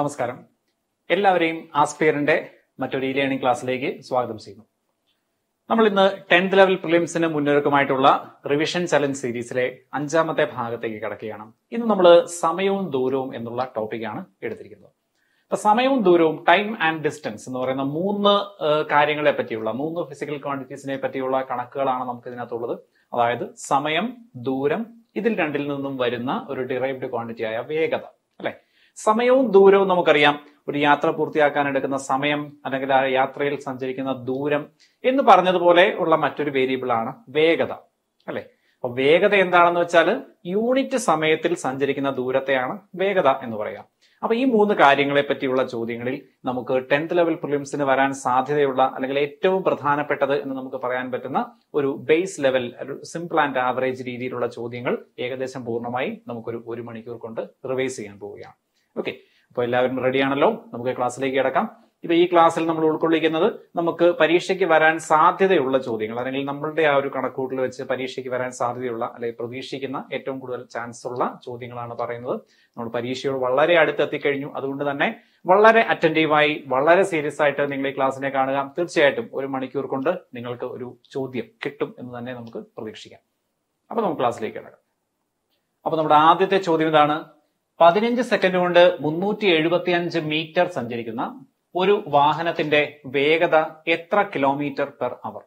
നമസ്കാരം എല്ലാവരെയും ആസ്പിയറിന്റെ മറ്റൊരു ഇ ലേണിംഗ് ക്ലാസ്സിലേക്ക് സ്വാഗതം ചെയ്യുന്നു നമ്മൾ ഇന്ന് ടെൻത്ത് ലെവൽ പ്രിലിംസിന് മുന്നൊരുക്കമായിട്ടുള്ള റിവിഷൻ ചലഞ്ച് സീരീസിലെ അഞ്ചാമത്തെ ഭാഗത്തേക്ക് കിടക്കുകയാണ് ഇന്ന് നമ്മൾ സമയവും ദൂരവും എന്നുള്ള ടോപ്പിക്കാണ് എടുത്തിരിക്കുന്നത് അപ്പൊ സമയവും ദൂരവും ടൈം ആൻഡ് ഡിസ്റ്റൻസ് എന്ന് പറയുന്ന മൂന്ന് ഏഹ്, കാര്യങ്ങളെ പറ്റിയുള്ള മൂന്ന് ഫിസിക്കൽ ക്വാണ്ടിറ്റീസിനെ പറ്റിയുള്ള കണക്കുകളാണ് നമുക്ക് ഇതിനകത്തുള്ളത് അതായത് സമയം ദൂരം ഇതിൽ രണ്ടിൽ നിന്നും വരുന്ന ഒരു ഡിറൈവ്ഡ് ക്വാണ്ടിറ്റി ആയ വേഗത അല്ലെ സമയവും ദൂരവും നമുക്കറിയാം ഒരു യാത്ര പൂർത്തിയാക്കാൻ എടുക്കുന്ന സമയം അല്ലെങ്കിൽ ആ യാത്രയിൽ സഞ്ചരിക്കുന്ന ദൂരം എന്ന് പറഞ്ഞതുപോലെ ഉള്ള മറ്റൊരു വേരിയബിൾ ആണ് വേഗത അല്ലെ അപ്പൊ വേഗത എന്താണെന്ന് വെച്ചാൽ യൂണിറ്റ് സമയത്തിൽ സഞ്ചരിക്കുന്ന ദൂരത്തെയാണ് വേഗത എന്ന് പറയാം അപ്പൊ ഈ മൂന്ന് കാര്യങ്ങളെ പറ്റിയുള്ള ചോദ്യങ്ങളിൽ നമുക്ക് ടെൻത്ത് ലെവൽ പ്രിലിംസിന് വരാൻ സാധ്യതയുള്ള അല്ലെങ്കിൽ ഏറ്റവും പ്രധാനപ്പെട്ടത് എന്ന് നമുക്ക് പറയാൻ പറ്റുന്ന ഒരു ബേസ് ലെവൽ ഒരു സിമ്പിൾ ആൻഡ് ആവറേജ് രീതിയിലുള്ള ചോദ്യങ്ങൾ ഏകദേശം പൂർണ്ണമായി നമുക്കൊരു ഒരു മണിക്കൂർ കൊണ്ട് റിവൈസ് ചെയ്യാൻ പോവുകയാണ് ഓക്കെ അപ്പോൾ എല്ലാവരും റെഡിയാണല്ലോ നമുക്ക് ക്ലാസ്സിലേക്ക് കിടക്കാം ഇപ്പൊ ഈ ക്ലാസ്സിൽ നമ്മൾ ഉൾക്കൊള്ളിക്കുന്നത് നമുക്ക് പരീക്ഷയ്ക്ക് വരാൻ സാധ്യതയുള്ള ചോദ്യങ്ങൾ അല്ലെങ്കിൽ നമ്മളുടെ ആ ഒരു കണക്കൂട്ടിൽ വെച്ച് പരീക്ഷയ്ക്ക് വരാൻ സാധ്യതയുള്ള അല്ലെങ്കിൽ പ്രതീക്ഷിക്കുന്ന ഏറ്റവും കൂടുതൽ ചാൻസ് ഉള്ള ചോദ്യങ്ങളാണ് പറയുന്നത് നമ്മൾ പരീക്ഷയോട് വളരെ അടുത്ത് എത്തിക്കഴിഞ്ഞു അതുകൊണ്ട് തന്നെ വളരെ അറ്റൻറ്റീവായി വളരെ സീരിയസ് ആയിട്ട് നിങ്ങൾ ഈ ക്ലാസ്സിനെ കാണുക തീർച്ചയായിട്ടും ഒരു മണിക്കൂർ കൊണ്ട് നിങ്ങൾക്ക് ഒരു ചോദ്യം കിട്ടും എന്ന് തന്നെ നമുക്ക് പ്രതീക്ഷിക്കാം അപ്പൊ നമുക്ക് ക്ലാസ്സിലേക്ക് കിടക്കാം അപ്പൊ നമ്മുടെ ആദ്യത്തെ ചോദ്യം ഇതാണ് പതിനഞ്ച് സെക്കൻഡ് കൊണ്ട് മുന്നൂറ്റി എഴുപത്തി അഞ്ച് മീറ്റർ സഞ്ചരിക്കുന്ന ഒരു വാഹനത്തിന്റെ വേഗത എത്ര കിലോമീറ്റർ പെർ അവർ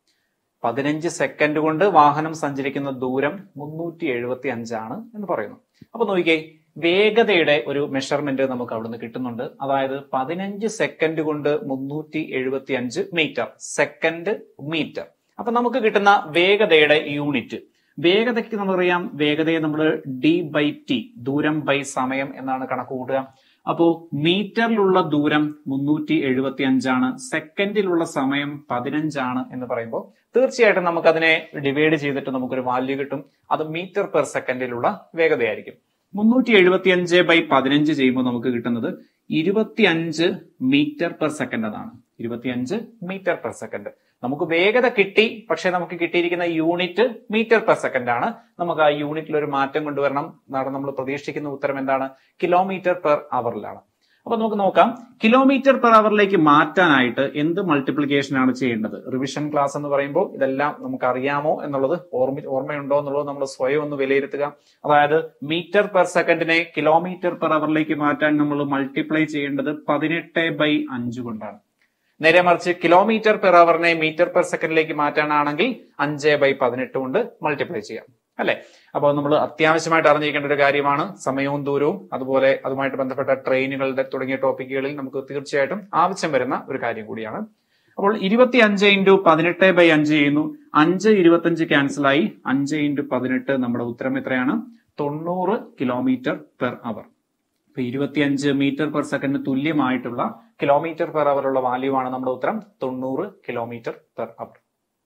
പതിനഞ്ച് സെക്കൻഡ് കൊണ്ട് വാഹനം സഞ്ചരിക്കുന്ന ദൂരം മുന്നൂറ്റി എഴുപത്തി അഞ്ചാണ് എന്ന് പറയുന്നു അപ്പൊ നോക്കിക്കേ വേഗതയുടെ ഒരു മെഷർമെന്റ് നമുക്ക് അവിടുന്ന് കിട്ടുന്നുണ്ട് അതായത് പതിനഞ്ച് സെക്കൻഡ് കൊണ്ട് മുന്നൂറ്റി എഴുപത്തി അഞ്ച് മീറ്റർ സെക്കൻഡ് മീറ്റർ അപ്പൊ നമുക്ക് കിട്ടുന്ന വേഗതയുടെ യൂണിറ്റ് വേഗതയ്ക്ക് നമുക്കറിയാം വേഗതയെ നമ്മൾ ഡി ബൈ ടി ദൂരം ബൈ സമയം എന്നാണ് കണക്ക് കൂട്ടുക അപ്പോ മീറ്ററിലുള്ള ദൂരം മുന്നൂറ്റി എഴുപത്തി അഞ്ചാണ് സെക്കൻഡിലുള്ള സമയം പതിനഞ്ചാണ് എന്ന് പറയുമ്പോൾ തീർച്ചയായിട്ടും നമുക്ക് അതിനെ ഡിവൈഡ് ചെയ്തിട്ട് നമുക്കൊരു വാല്യൂ കിട്ടും അത് മീറ്റർ പെർ സെക്കൻഡിലുള്ള വേഗതയായിരിക്കും മുന്നൂറ്റി എഴുപത്തി അഞ്ച് ബൈ പതിനഞ്ച് ചെയ്യുമ്പോൾ നമുക്ക് കിട്ടുന്നത് ഇരുപത്തിയഞ്ച് മീറ്റർ പെർ സെക്കൻഡ് എന്നാണ് ഇരുപത്തിയഞ്ച് മീറ്റർ പെർ സെക്കൻഡ് നമുക്ക് വേഗത കിട്ടി പക്ഷെ നമുക്ക് കിട്ടിയിരിക്കുന്ന യൂണിറ്റ് മീറ്റർ പെർ സെക്കൻഡ് ആണ് നമുക്ക് ആ യൂണിറ്റിൽ ഒരു മാറ്റം കൊണ്ടുവരണം എന്നാണ് നമ്മൾ പ്രതീക്ഷിക്കുന്ന ഉത്തരം എന്താണ് കിലോമീറ്റർ പെർ അവറിലാണ് അപ്പൊ നമുക്ക് നോക്കാം കിലോമീറ്റർ പെർ അവറിലേക്ക് മാറ്റാനായിട്ട് എന്ത് മൾട്ടിപ്ലിക്കേഷൻ ആണ് ചെയ്യേണ്ടത് റിവിഷൻ ക്ലാസ് എന്ന് പറയുമ്പോൾ ഇതെല്ലാം നമുക്ക് അറിയാമോ എന്നുള്ളത് ഓർമ്മ ഓർമ്മയുണ്ടോ എന്നുള്ളത് നമ്മൾ സ്വയം ഒന്ന് വിലയിരുത്തുക അതായത് മീറ്റർ പെർ സെക്കൻഡിനെ കിലോമീറ്റർ പെർ അവറിലേക്ക് മാറ്റാൻ നമ്മൾ മൾട്ടിപ്ലൈ ചെയ്യേണ്ടത് പതിനെട്ട് ബൈ അഞ്ച് കൊണ്ടാണ് നേരെ മറിച്ച് കിലോമീറ്റർ പെർ അവറിനെ മീറ്റർ പെർ സെക്കൻഡിലേക്ക് മാറ്റാനാണെങ്കിൽ അഞ്ച് ബൈ പതിനെട്ട് കൊണ്ട് മൾട്ടിപ്ലൈ ചെയ്യാം അല്ലെ അപ്പോൾ നമ്മൾ അത്യാവശ്യമായിട്ട് അറിഞ്ഞിരിക്കേണ്ട ഒരു കാര്യമാണ് സമയവും ദൂരവും അതുപോലെ അതുമായിട്ട് ബന്ധപ്പെട്ട ട്രെയിനുകളുടെ തുടങ്ങിയ ടോപ്പിക്കുകളിൽ നമുക്ക് തീർച്ചയായിട്ടും ആവശ്യം വരുന്ന ഒരു കാര്യം കൂടിയാണ് അപ്പോൾ ഇരുപത്തി അഞ്ച് ഇൻറ്റു പതിനെട്ട് ബൈ അഞ്ച് ചെയ്യുന്നു അഞ്ച് ഇരുപത്തഞ്ച് ക്യാൻസലായി അഞ്ച് ഇൻറ്റു പതിനെട്ട് നമ്മുടെ ഉത്തരം എത്രയാണ് തൊണ്ണൂറ് കിലോമീറ്റർ പെർ അവർ ഇപ്പൊ ഇരുപത്തിയഞ്ച് മീറ്റർ പെർ സെക്കൻഡിന് തുല്യമായിട്ടുള്ള കിലോമീറ്റർ പെർ അവർ ഉള്ള വാല്യൂ ആണ് നമ്മുടെ ഉത്തരം തൊണ്ണൂറ് കിലോമീറ്റർ പെർ അവർ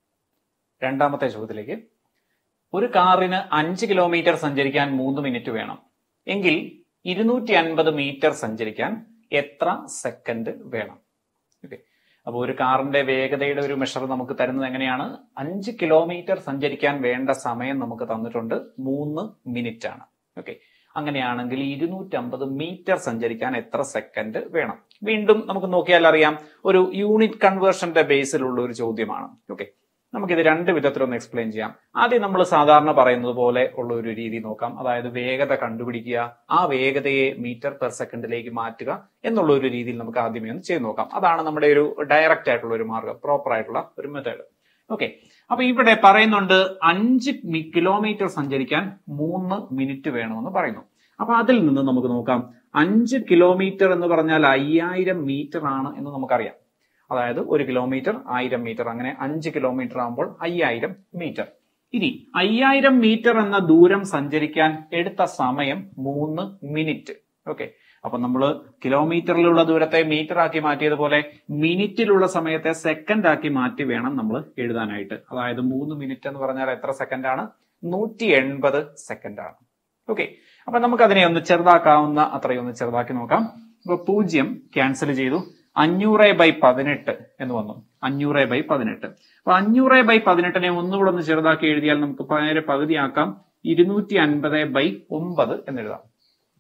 രണ്ടാമത്തെ ചോദ്യത്തിലേക്ക് ഒരു കാറിന് അഞ്ച് കിലോമീറ്റർ സഞ്ചരിക്കാൻ മൂന്ന് മിനിറ്റ് വേണം എങ്കിൽ ഇരുന്നൂറ്റി അൻപത് മീറ്റർ സഞ്ചരിക്കാൻ എത്ര സെക്കൻഡ് വേണം ഓക്കെ അപ്പോൾ ഒരു കാറിന്റെ വേഗതയുടെ ഒരു മെഷർ നമുക്ക് തരുന്നത് എങ്ങനെയാണ് അഞ്ച് കിലോമീറ്റർ സഞ്ചരിക്കാൻ വേണ്ട സമയം നമുക്ക് തന്നിട്ടുണ്ട് മൂന്ന് മിനിറ്റ് ആണ് ഓക്കെ അങ്ങനെയാണെങ്കിൽ ഇരുന്നൂറ്റമ്പത് മീറ്റർ സഞ്ചരിക്കാൻ എത്ര സെക്കൻഡ് വേണം വീണ്ടും നമുക്ക് നോക്കിയാൽ അറിയാം ഒരു യൂണിറ്റ് കൺവേർഷന്റെ ബേസിലുള്ള ഒരു ചോദ്യമാണ് ഓക്കെ നമുക്കിത് രണ്ട് വിധത്തിലൊന്ന് എക്സ്പ്ലെയിൻ ചെയ്യാം ആദ്യം നമ്മൾ സാധാരണ പറയുന്നത് പോലെ ഉള്ള ഒരു രീതി നോക്കാം അതായത് വേഗത കണ്ടുപിടിക്കുക ആ വേഗതയെ മീറ്റർ പെർ സെക്കൻഡിലേക്ക് മാറ്റുക എന്നുള്ള ഒരു രീതിയിൽ നമുക്ക് ആദ്യമേ ഒന്ന് ചെയ്ത് നോക്കാം അതാണ് നമ്മുടെ ഒരു ഡയറക്റ്റ് ആയിട്ടുള്ള ഒരു മാർഗം പ്രോപ്പർ ആയിട്ടുള്ള ഒരു മെത്തേഡ് ഓക്കെ അപ്പൊ ഇവിടെ പറയുന്നുണ്ട് അഞ്ച് കിലോമീറ്റർ സഞ്ചരിക്കാൻ മൂന്ന് മിനിറ്റ് വേണമെന്ന് പറയുന്നു അപ്പൊ അതിൽ നിന്ന് നമുക്ക് നോക്കാം അഞ്ച് കിലോമീറ്റർ എന്ന് പറഞ്ഞാൽ അയ്യായിരം മീറ്റർ ആണ് എന്ന് നമുക്കറിയാം അതായത് ഒരു കിലോമീറ്റർ ആയിരം മീറ്റർ അങ്ങനെ അഞ്ച് കിലോമീറ്റർ ആകുമ്പോൾ അയ്യായിരം മീറ്റർ ഇനി അയ്യായിരം മീറ്റർ എന്ന ദൂരം സഞ്ചരിക്കാൻ എടുത്ത സമയം മൂന്ന് മിനിറ്റ് ഓക്കെ അപ്പൊ നമ്മൾ കിലോമീറ്ററിലുള്ള ദൂരത്തെ മീറ്റർ ആക്കി മാറ്റിയതുപോലെ മിനിറ്റിലുള്ള സമയത്തെ സെക്കൻഡ് ആക്കി മാറ്റി വേണം നമ്മൾ എഴുതാനായിട്ട് അതായത് മൂന്ന് മിനിറ്റ് എന്ന് പറഞ്ഞാൽ എത്ര സെക്കൻഡ് ആണ് നൂറ്റി എൺപത് സെക്കൻഡ് ആണ് ഓക്കെ അപ്പൊ നമുക്ക് അതിനെ ഒന്ന് ചെറുതാക്കാവുന്ന അത്രയും ഒന്ന് ചെറുതാക്കി നോക്കാം അപ്പൊ പൂജ്യം ക്യാൻസൽ ചെയ്തു അഞ്ഞൂറ് ബൈ പതിനെട്ട് എന്ന് വന്നു അഞ്ഞൂറ് ബൈ പതിനെട്ട് അപ്പൊ അഞ്ഞൂറ് ബൈ പതിനെട്ടിനെ ഒന്നുകൂടെ ഒന്ന് ചെറുതാക്കി എഴുതിയാൽ നമുക്ക് നേരെ പകുതിയാക്കാം ഇരുന്നൂറ്റി അൻപത് ബൈ ഒമ്പത് എന്ന് എഴുതാം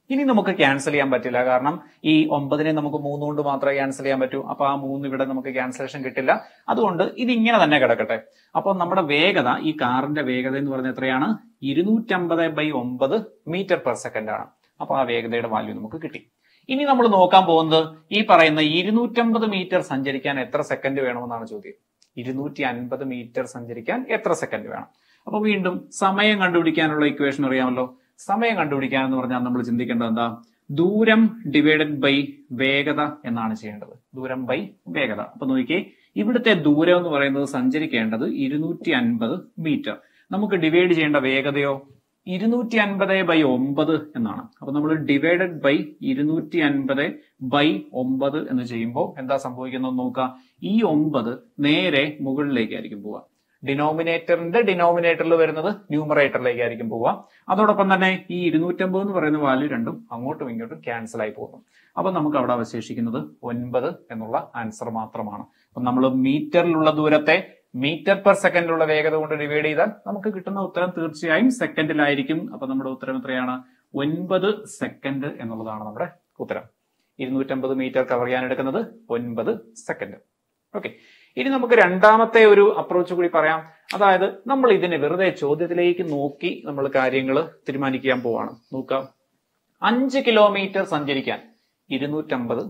ഇനി നമുക്ക് ക്യാൻസൽ ചെയ്യാൻ പറ്റില്ല കാരണം ഈ ഒമ്പതിനെ നമുക്ക് മൂന്ന് കൊണ്ട് മാത്രമേ ക്യാൻസൽ ചെയ്യാൻ പറ്റൂ അപ്പൊ ആ മൂന്ന് ഇവിടെ നമുക്ക് ക്യാൻസലേഷൻ കിട്ടില്ല അതുകൊണ്ട് ഇത് ഇങ്ങനെ തന്നെ കിടക്കട്ടെ അപ്പൊ നമ്മുടെ വേഗത ഈ കാറിന്റെ വേഗത എന്ന് പറഞ്ഞാൽ എത്രയാണ് ഇരുന്നൂറ്റമ്പത് ബൈ ഒമ്പത് മീറ്റർ പെർ സെക്കൻഡ് ആണ് അപ്പൊ ആ വേഗതയുടെ വാല്യൂ നമുക്ക് കിട്ടി ഇനി നമ്മൾ നോക്കാൻ പോകുന്നത് ഈ പറയുന്ന ഇരുന്നൂറ്റമ്പത് മീറ്റർ സഞ്ചരിക്കാൻ എത്ര സെക്കൻഡ് വേണമെന്നാണ് ചോദ്യം ഇരുന്നൂറ്റി അൻപത് മീറ്റർ സഞ്ചരിക്കാൻ എത്ര സെക്കൻഡ് വേണം അപ്പൊ വീണ്ടും സമയം കണ്ടുപിടിക്കാനുള്ള ഇക്വേഷൻ അറിയാമല്ലോ സമയം കണ്ടുപിടിക്കാൻ എന്ന് പറഞ്ഞാൽ നമ്മൾ ചിന്തിക്കേണ്ടത് എന്താ ദൂരം ഡിവൈഡഡ് ബൈ വേഗത എന്നാണ് ചെയ്യേണ്ടത് ദൂരം ബൈ വേഗത അപ്പൊ നോക്കിയേ ഇവിടുത്തെ ദൂരം എന്ന് പറയുന്നത് സഞ്ചരിക്കേണ്ടത് ഇരുന്നൂറ്റി അൻപത് മീറ്റർ നമുക്ക് ഡിവൈഡ് ചെയ്യേണ്ട വേഗതയോ ഇരുന്നൂറ്റി അൻപത് ബൈ ഒമ്പത് എന്നാണ് അപ്പൊ നമ്മൾ ഡിവൈഡഡ് ബൈ ഇരുന്നൂറ്റി അൻപത് ബൈ ഒമ്പത് എന്ന് ചെയ്യുമ്പോൾ എന്താ സംഭവിക്കുന്നത് നോക്കുക ഈ ഒമ്പത് നേരെ മുകളിലേക്കായിരിക്കും പോവുക ഡിനോമിനേറ്ററിന്റെ ഡിനോമിനേറ്ററിൽ വരുന്നത് ന്യൂമറേറ്ററിലേക്കായിരിക്കും പോവുക അതോടൊപ്പം തന്നെ ഈ ഇരുന്നൂറ്റമ്പത് എന്ന് പറയുന്ന വാല്യൂ രണ്ടും അങ്ങോട്ടും ഇങ്ങോട്ടും ക്യാൻസൽ ആയി പോകുന്നു അപ്പൊ നമുക്ക് അവിടെ അവശേഷിക്കുന്നത് ഒൻപത് എന്നുള്ള ആൻസർ മാത്രമാണ് അപ്പൊ നമ്മൾ മീറ്ററിലുള്ള ദൂരത്തെ മീറ്റർ പെർ സെക്കൻഡിലുള്ള വേഗത കൊണ്ട് ഡിവൈഡ് ചെയ്താൽ നമുക്ക് കിട്ടുന്ന ഉത്തരം തീർച്ചയായും സെക്കൻഡിലായിരിക്കും അപ്പൊ നമ്മുടെ ഉത്തരം എത്രയാണ് ഒൻപത് സെക്കൻഡ് എന്നുള്ളതാണ് നമ്മുടെ ഉത്തരം ഇരുന്നൂറ്റമ്പത് മീറ്റർ കവർ ചെയ്യാൻ എടുക്കുന്നത് ഒൻപത് സെക്കൻഡ് ഓക്കെ ഇനി നമുക്ക് രണ്ടാമത്തെ ഒരു അപ്രോച്ച് കൂടി പറയാം അതായത് നമ്മൾ ഇതിനെ വെറുതെ ചോദ്യത്തിലേക്ക് നോക്കി നമ്മൾ കാര്യങ്ങൾ തീരുമാനിക്കാൻ പോവാണ് നോക്കാം അഞ്ച് കിലോമീറ്റർ സഞ്ചരിക്കാൻ ഇരുന്നൂറ്റമ്പത്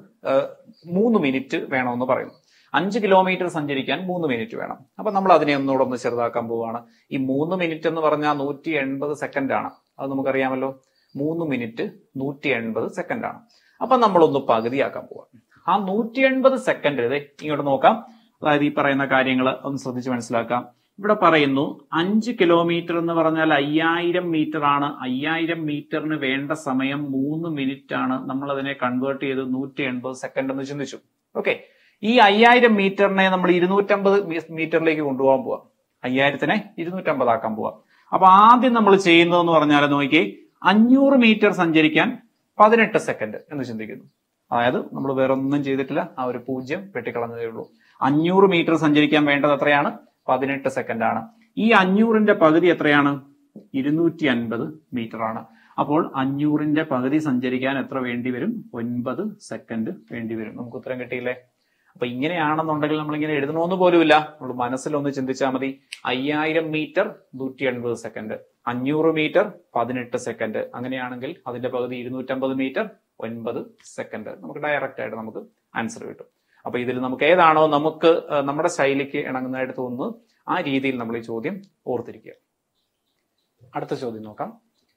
മൂന്ന് മിനിറ്റ് വേണമെന്ന് പറയുന്നു അഞ്ച് കിലോമീറ്റർ സഞ്ചരിക്കാൻ മൂന്ന് മിനിറ്റ് വേണം അപ്പൊ നമ്മൾ അതിനെ ഒന്നുകൂടെ ഒന്ന് ചെറുതാക്കാൻ പോവുകയാണ് ഈ മൂന്ന് മിനിറ്റ് എന്ന് പറഞ്ഞാൽ നൂറ്റി എൺപത് സെക്കൻഡ് ആണ് അത് നമുക്കറിയാമല്ലോ മൂന്ന് മിനിറ്റ് നൂറ്റി എൺപത് സെക്കൻഡ് ആണ് അപ്പൊ നമ്മളൊന്ന് പകുതിയാക്കാൻ പോവാം ആ നൂറ്റി എൺപത് സെക്കൻഡ് ഇത് ഇങ്ങോട്ട് നോക്കാം അതായത് ഈ പറയുന്ന കാര്യങ്ങൾ ഒന്ന് ശ്രദ്ധിച്ച് മനസ്സിലാക്കാം ഇവിടെ പറയുന്നു അഞ്ച് കിലോമീറ്റർ എന്ന് പറഞ്ഞാൽ അയ്യായിരം മീറ്റർ ആണ് അയ്യായിരം മീറ്ററിന് വേണ്ട സമയം മൂന്ന് മിനിറ്റ് ആണ് നമ്മൾ അതിനെ കൺവേർട്ട് ചെയ്ത് നൂറ്റി എൺപത് സെക്കൻഡ് എന്ന് ചിന്തിച്ചു ഓക്കെ ഈ അയ്യായിരം മീറ്ററിനെ നമ്മൾ ഇരുന്നൂറ്റമ്പത് മീറ്ററിലേക്ക് കൊണ്ടുപോകാൻ പോവാം അയ്യായിരത്തിനെ ഇരുന്നൂറ്റമ്പത് ആക്കാൻ പോവാം അപ്പൊ ആദ്യം നമ്മൾ ചെയ്യുന്നതെന്ന് പറഞ്ഞാൽ നോക്കി അഞ്ഞൂറ് മീറ്റർ സഞ്ചരിക്കാൻ പതിനെട്ട് സെക്കൻഡ് എന്ന് ചിന്തിക്കുന്നു അതായത് നമ്മൾ വേറെ ഒന്നും ചെയ്തിട്ടില്ല ആ ഒരു പൂജ്യം വെട്ടിക്കളഞ്ഞതേ ഉള്ളൂ അഞ്ഞൂറ് മീറ്റർ സഞ്ചരിക്കാൻ വേണ്ടത് എത്രയാണ് പതിനെട്ട് സെക്കൻഡ് ആണ് ഈ അഞ്ഞൂറിന്റെ പകുതി എത്രയാണ് ഇരുന്നൂറ്റി അൻപത് മീറ്റർ ആണ് അപ്പോൾ അഞ്ഞൂറിന്റെ പകുതി സഞ്ചരിക്കാൻ എത്ര വേണ്ടി വരും ഒൻപത് സെക്കൻഡ് വേണ്ടി വരും നമുക്ക് ഉത്തരം കിട്ടിയില്ലേ അപ്പൊ ഇങ്ങനെയാണെന്നുണ്ടെങ്കിൽ നമ്മൾ ഇങ്ങനെ എഴുതണമെന്ന് പോലുമില്ല നമ്മൾ മനസ്സിലൊന്ന് ചിന്തിച്ചാൽ മതി അയ്യായിരം മീറ്റർ നൂറ്റി എൺപത് സെക്കൻഡ് അഞ്ഞൂറ് മീറ്റർ പതിനെട്ട് സെക്കൻഡ് അങ്ങനെയാണെങ്കിൽ അതിന്റെ പകുതി ഇരുന്നൂറ്റമ്പത് മീറ്റർ ഒൻപത് സെക്കൻഡ് നമുക്ക് ഡയറക്റ്റ് ആയിട്ട് നമുക്ക് ആൻസർ കിട്ടും അപ്പൊ ഇതിൽ നമുക്ക് ഏതാണോ നമുക്ക് നമ്മുടെ ശൈലിക്ക് ഇണങ്ങുന്നതായിട്ട് തോന്നുന്നത് ആ രീതിയിൽ നമ്മൾ ഈ ചോദ്യം ഓർത്തിരിക്കുക അടുത്ത ചോദ്യം നോക്കാം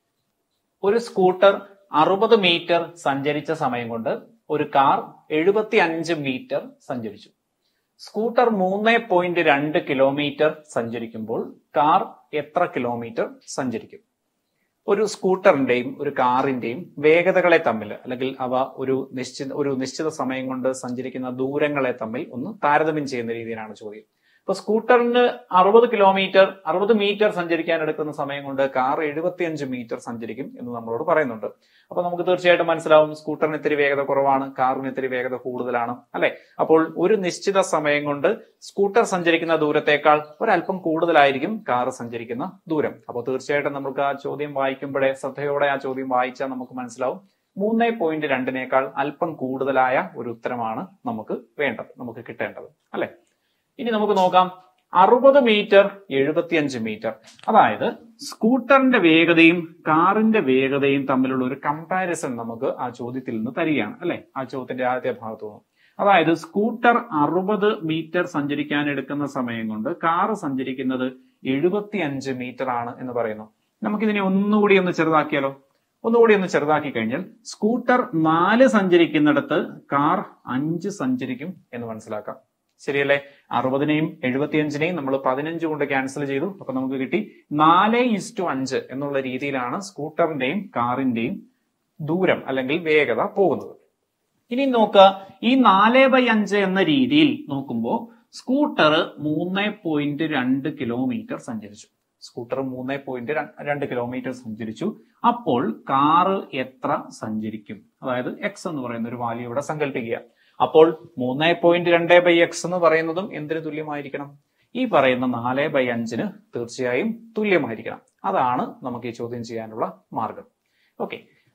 ഒരു സ്കൂട്ടർ അറുപത് മീറ്റർ സഞ്ചരിച്ച സമയം കൊണ്ട് ഒരു കാർ എഴുപത്തി അഞ്ച് മീറ്റർ സഞ്ചരിച്ചു സ്കൂട്ടർ മൂന്ന് പോയിന്റ് രണ്ട് കിലോമീറ്റർ സഞ്ചരിക്കുമ്പോൾ കാർ എത്ര കിലോമീറ്റർ സഞ്ചരിക്കും ഒരു സ്കൂട്ടറിന്റെയും ഒരു കാറിന്റെയും വേഗതകളെ തമ്മിൽ അല്ലെങ്കിൽ അവ ഒരു നിശ്ചിത ഒരു നിശ്ചിത സമയം കൊണ്ട് സഞ്ചരിക്കുന്ന ദൂരങ്ങളെ തമ്മിൽ ഒന്ന് താരതമ്യം ചെയ്യുന്ന രീതിയിലാണ് ചോദ്യം ഇപ്പൊ സ്കൂട്ടറിന് അറുപത് കിലോമീറ്റർ അറുപത് മീറ്റർ സഞ്ചരിക്കാൻ എടുക്കുന്ന സമയം കൊണ്ട് കാർ എഴുപത്തിയഞ്ച് മീറ്റർ സഞ്ചരിക്കും എന്ന് നമ്മളോട് പറയുന്നുണ്ട് അപ്പൊ നമുക്ക് തീർച്ചയായിട്ടും മനസ്സിലാവും സ്കൂട്ടറിന് ഇത്തിരി വേഗത കുറവാണ് കാറിന് ഇത്തിരി വേഗത കൂടുതലാണ് അല്ലെ അപ്പോൾ ഒരു നിശ്ചിത സമയം കൊണ്ട് സ്കൂട്ടർ സഞ്ചരിക്കുന്ന ദൂരത്തേക്കാൾ ഒരല്പം കൂടുതലായിരിക്കും കാർ സഞ്ചരിക്കുന്ന ദൂരം അപ്പോൾ തീർച്ചയായിട്ടും നമുക്ക് ആ ചോദ്യം വായിക്കുമ്പോഴേ ശ്രദ്ധയോടെ ആ ചോദ്യം വായിച്ചാൽ നമുക്ക് മനസ്സിലാവും മൂന്ന് പോയിന്റ് രണ്ടിനേക്കാൾ അല്പം കൂടുതലായ ഒരു ഉത്തരമാണ് നമുക്ക് വേണ്ടത് നമുക്ക് കിട്ടേണ്ടത് അല്ലെ ഇനി നമുക്ക് നോക്കാം അറുപത് മീറ്റർ എഴുപത്തിയഞ്ച് മീറ്റർ അതായത് സ്കൂട്ടറിന്റെ വേഗതയും കാറിന്റെ വേഗതയും തമ്മിലുള്ള ഒരു കമ്പാരിസൺ നമുക്ക് ആ ചോദ്യത്തിൽ നിന്ന് തരികയാണ് അല്ലെ ആ ചോദ്യത്തിന്റെ ആദ്യ ഭാഗത്തു നിന്ന് അതായത് സ്കൂട്ടർ അറുപത് മീറ്റർ സഞ്ചരിക്കാൻ എടുക്കുന്ന സമയം കൊണ്ട് കാറ് സഞ്ചരിക്കുന്നത് എഴുപത്തിയഞ്ച് മീറ്റർ ആണ് എന്ന് പറയുന്നു നമുക്കിതിനെ ഒന്നുകൂടി ഒന്ന് ചെറുതാക്കിയാലോ ഒന്നുകൂടി ഒന്ന് ചെറുതാക്കി കഴിഞ്ഞാൽ സ്കൂട്ടർ നാല് സഞ്ചരിക്കുന്നിടത്ത് കാർ അഞ്ച് സഞ്ചരിക്കും എന്ന് മനസ്സിലാക്കാം ശരിയല്ലേ അറുപതിനെയും എഴുപത്തിയഞ്ചിനെയും നമ്മൾ പതിനഞ്ച് കൊണ്ട് ക്യാൻസൽ ചെയ്തു അപ്പൊ നമുക്ക് കിട്ടി നാല് ഇസ്റ്റു അഞ്ച് എന്നുള്ള രീതിയിലാണ് സ്കൂട്ടറിന്റെയും കാറിന്റെയും ദൂരം അല്ലെങ്കിൽ വേഗത പോകുന്നത് ഇനി നോക്കുക ഈ നാല് ബൈ അഞ്ച് എന്ന രീതിയിൽ നോക്കുമ്പോൾ സ്കൂട്ടർ മൂന്ന് പോയിന്റ് രണ്ട് കിലോമീറ്റർ സഞ്ചരിച്ചു സ്കൂട്ടർ മൂന്ന് പോയിന്റ് രണ്ട് കിലോമീറ്റർ സഞ്ചരിച്ചു അപ്പോൾ കാറ് എത്ര സഞ്ചരിക്കും അതായത് എക്സ് എന്ന് പറയുന്ന ഒരു വാല്യൂ ഇവിടെ സങ്കല്പിക്കുക അപ്പോൾ മൂന്ന് പോയിന്റ് രണ്ട് ബൈ എക്സ് എന്ന് പറയുന്നതും എന്തിനു തുല്യമായിരിക്കണം ഈ പറയുന്ന നാല് ബൈ അഞ്ചിന് തീർച്ചയായും തുല്യമായിരിക്കണം അതാണ് നമുക്ക് ഈ ചോദ്യം ചെയ്യാനുള്ള മാർഗം ഓക്കെ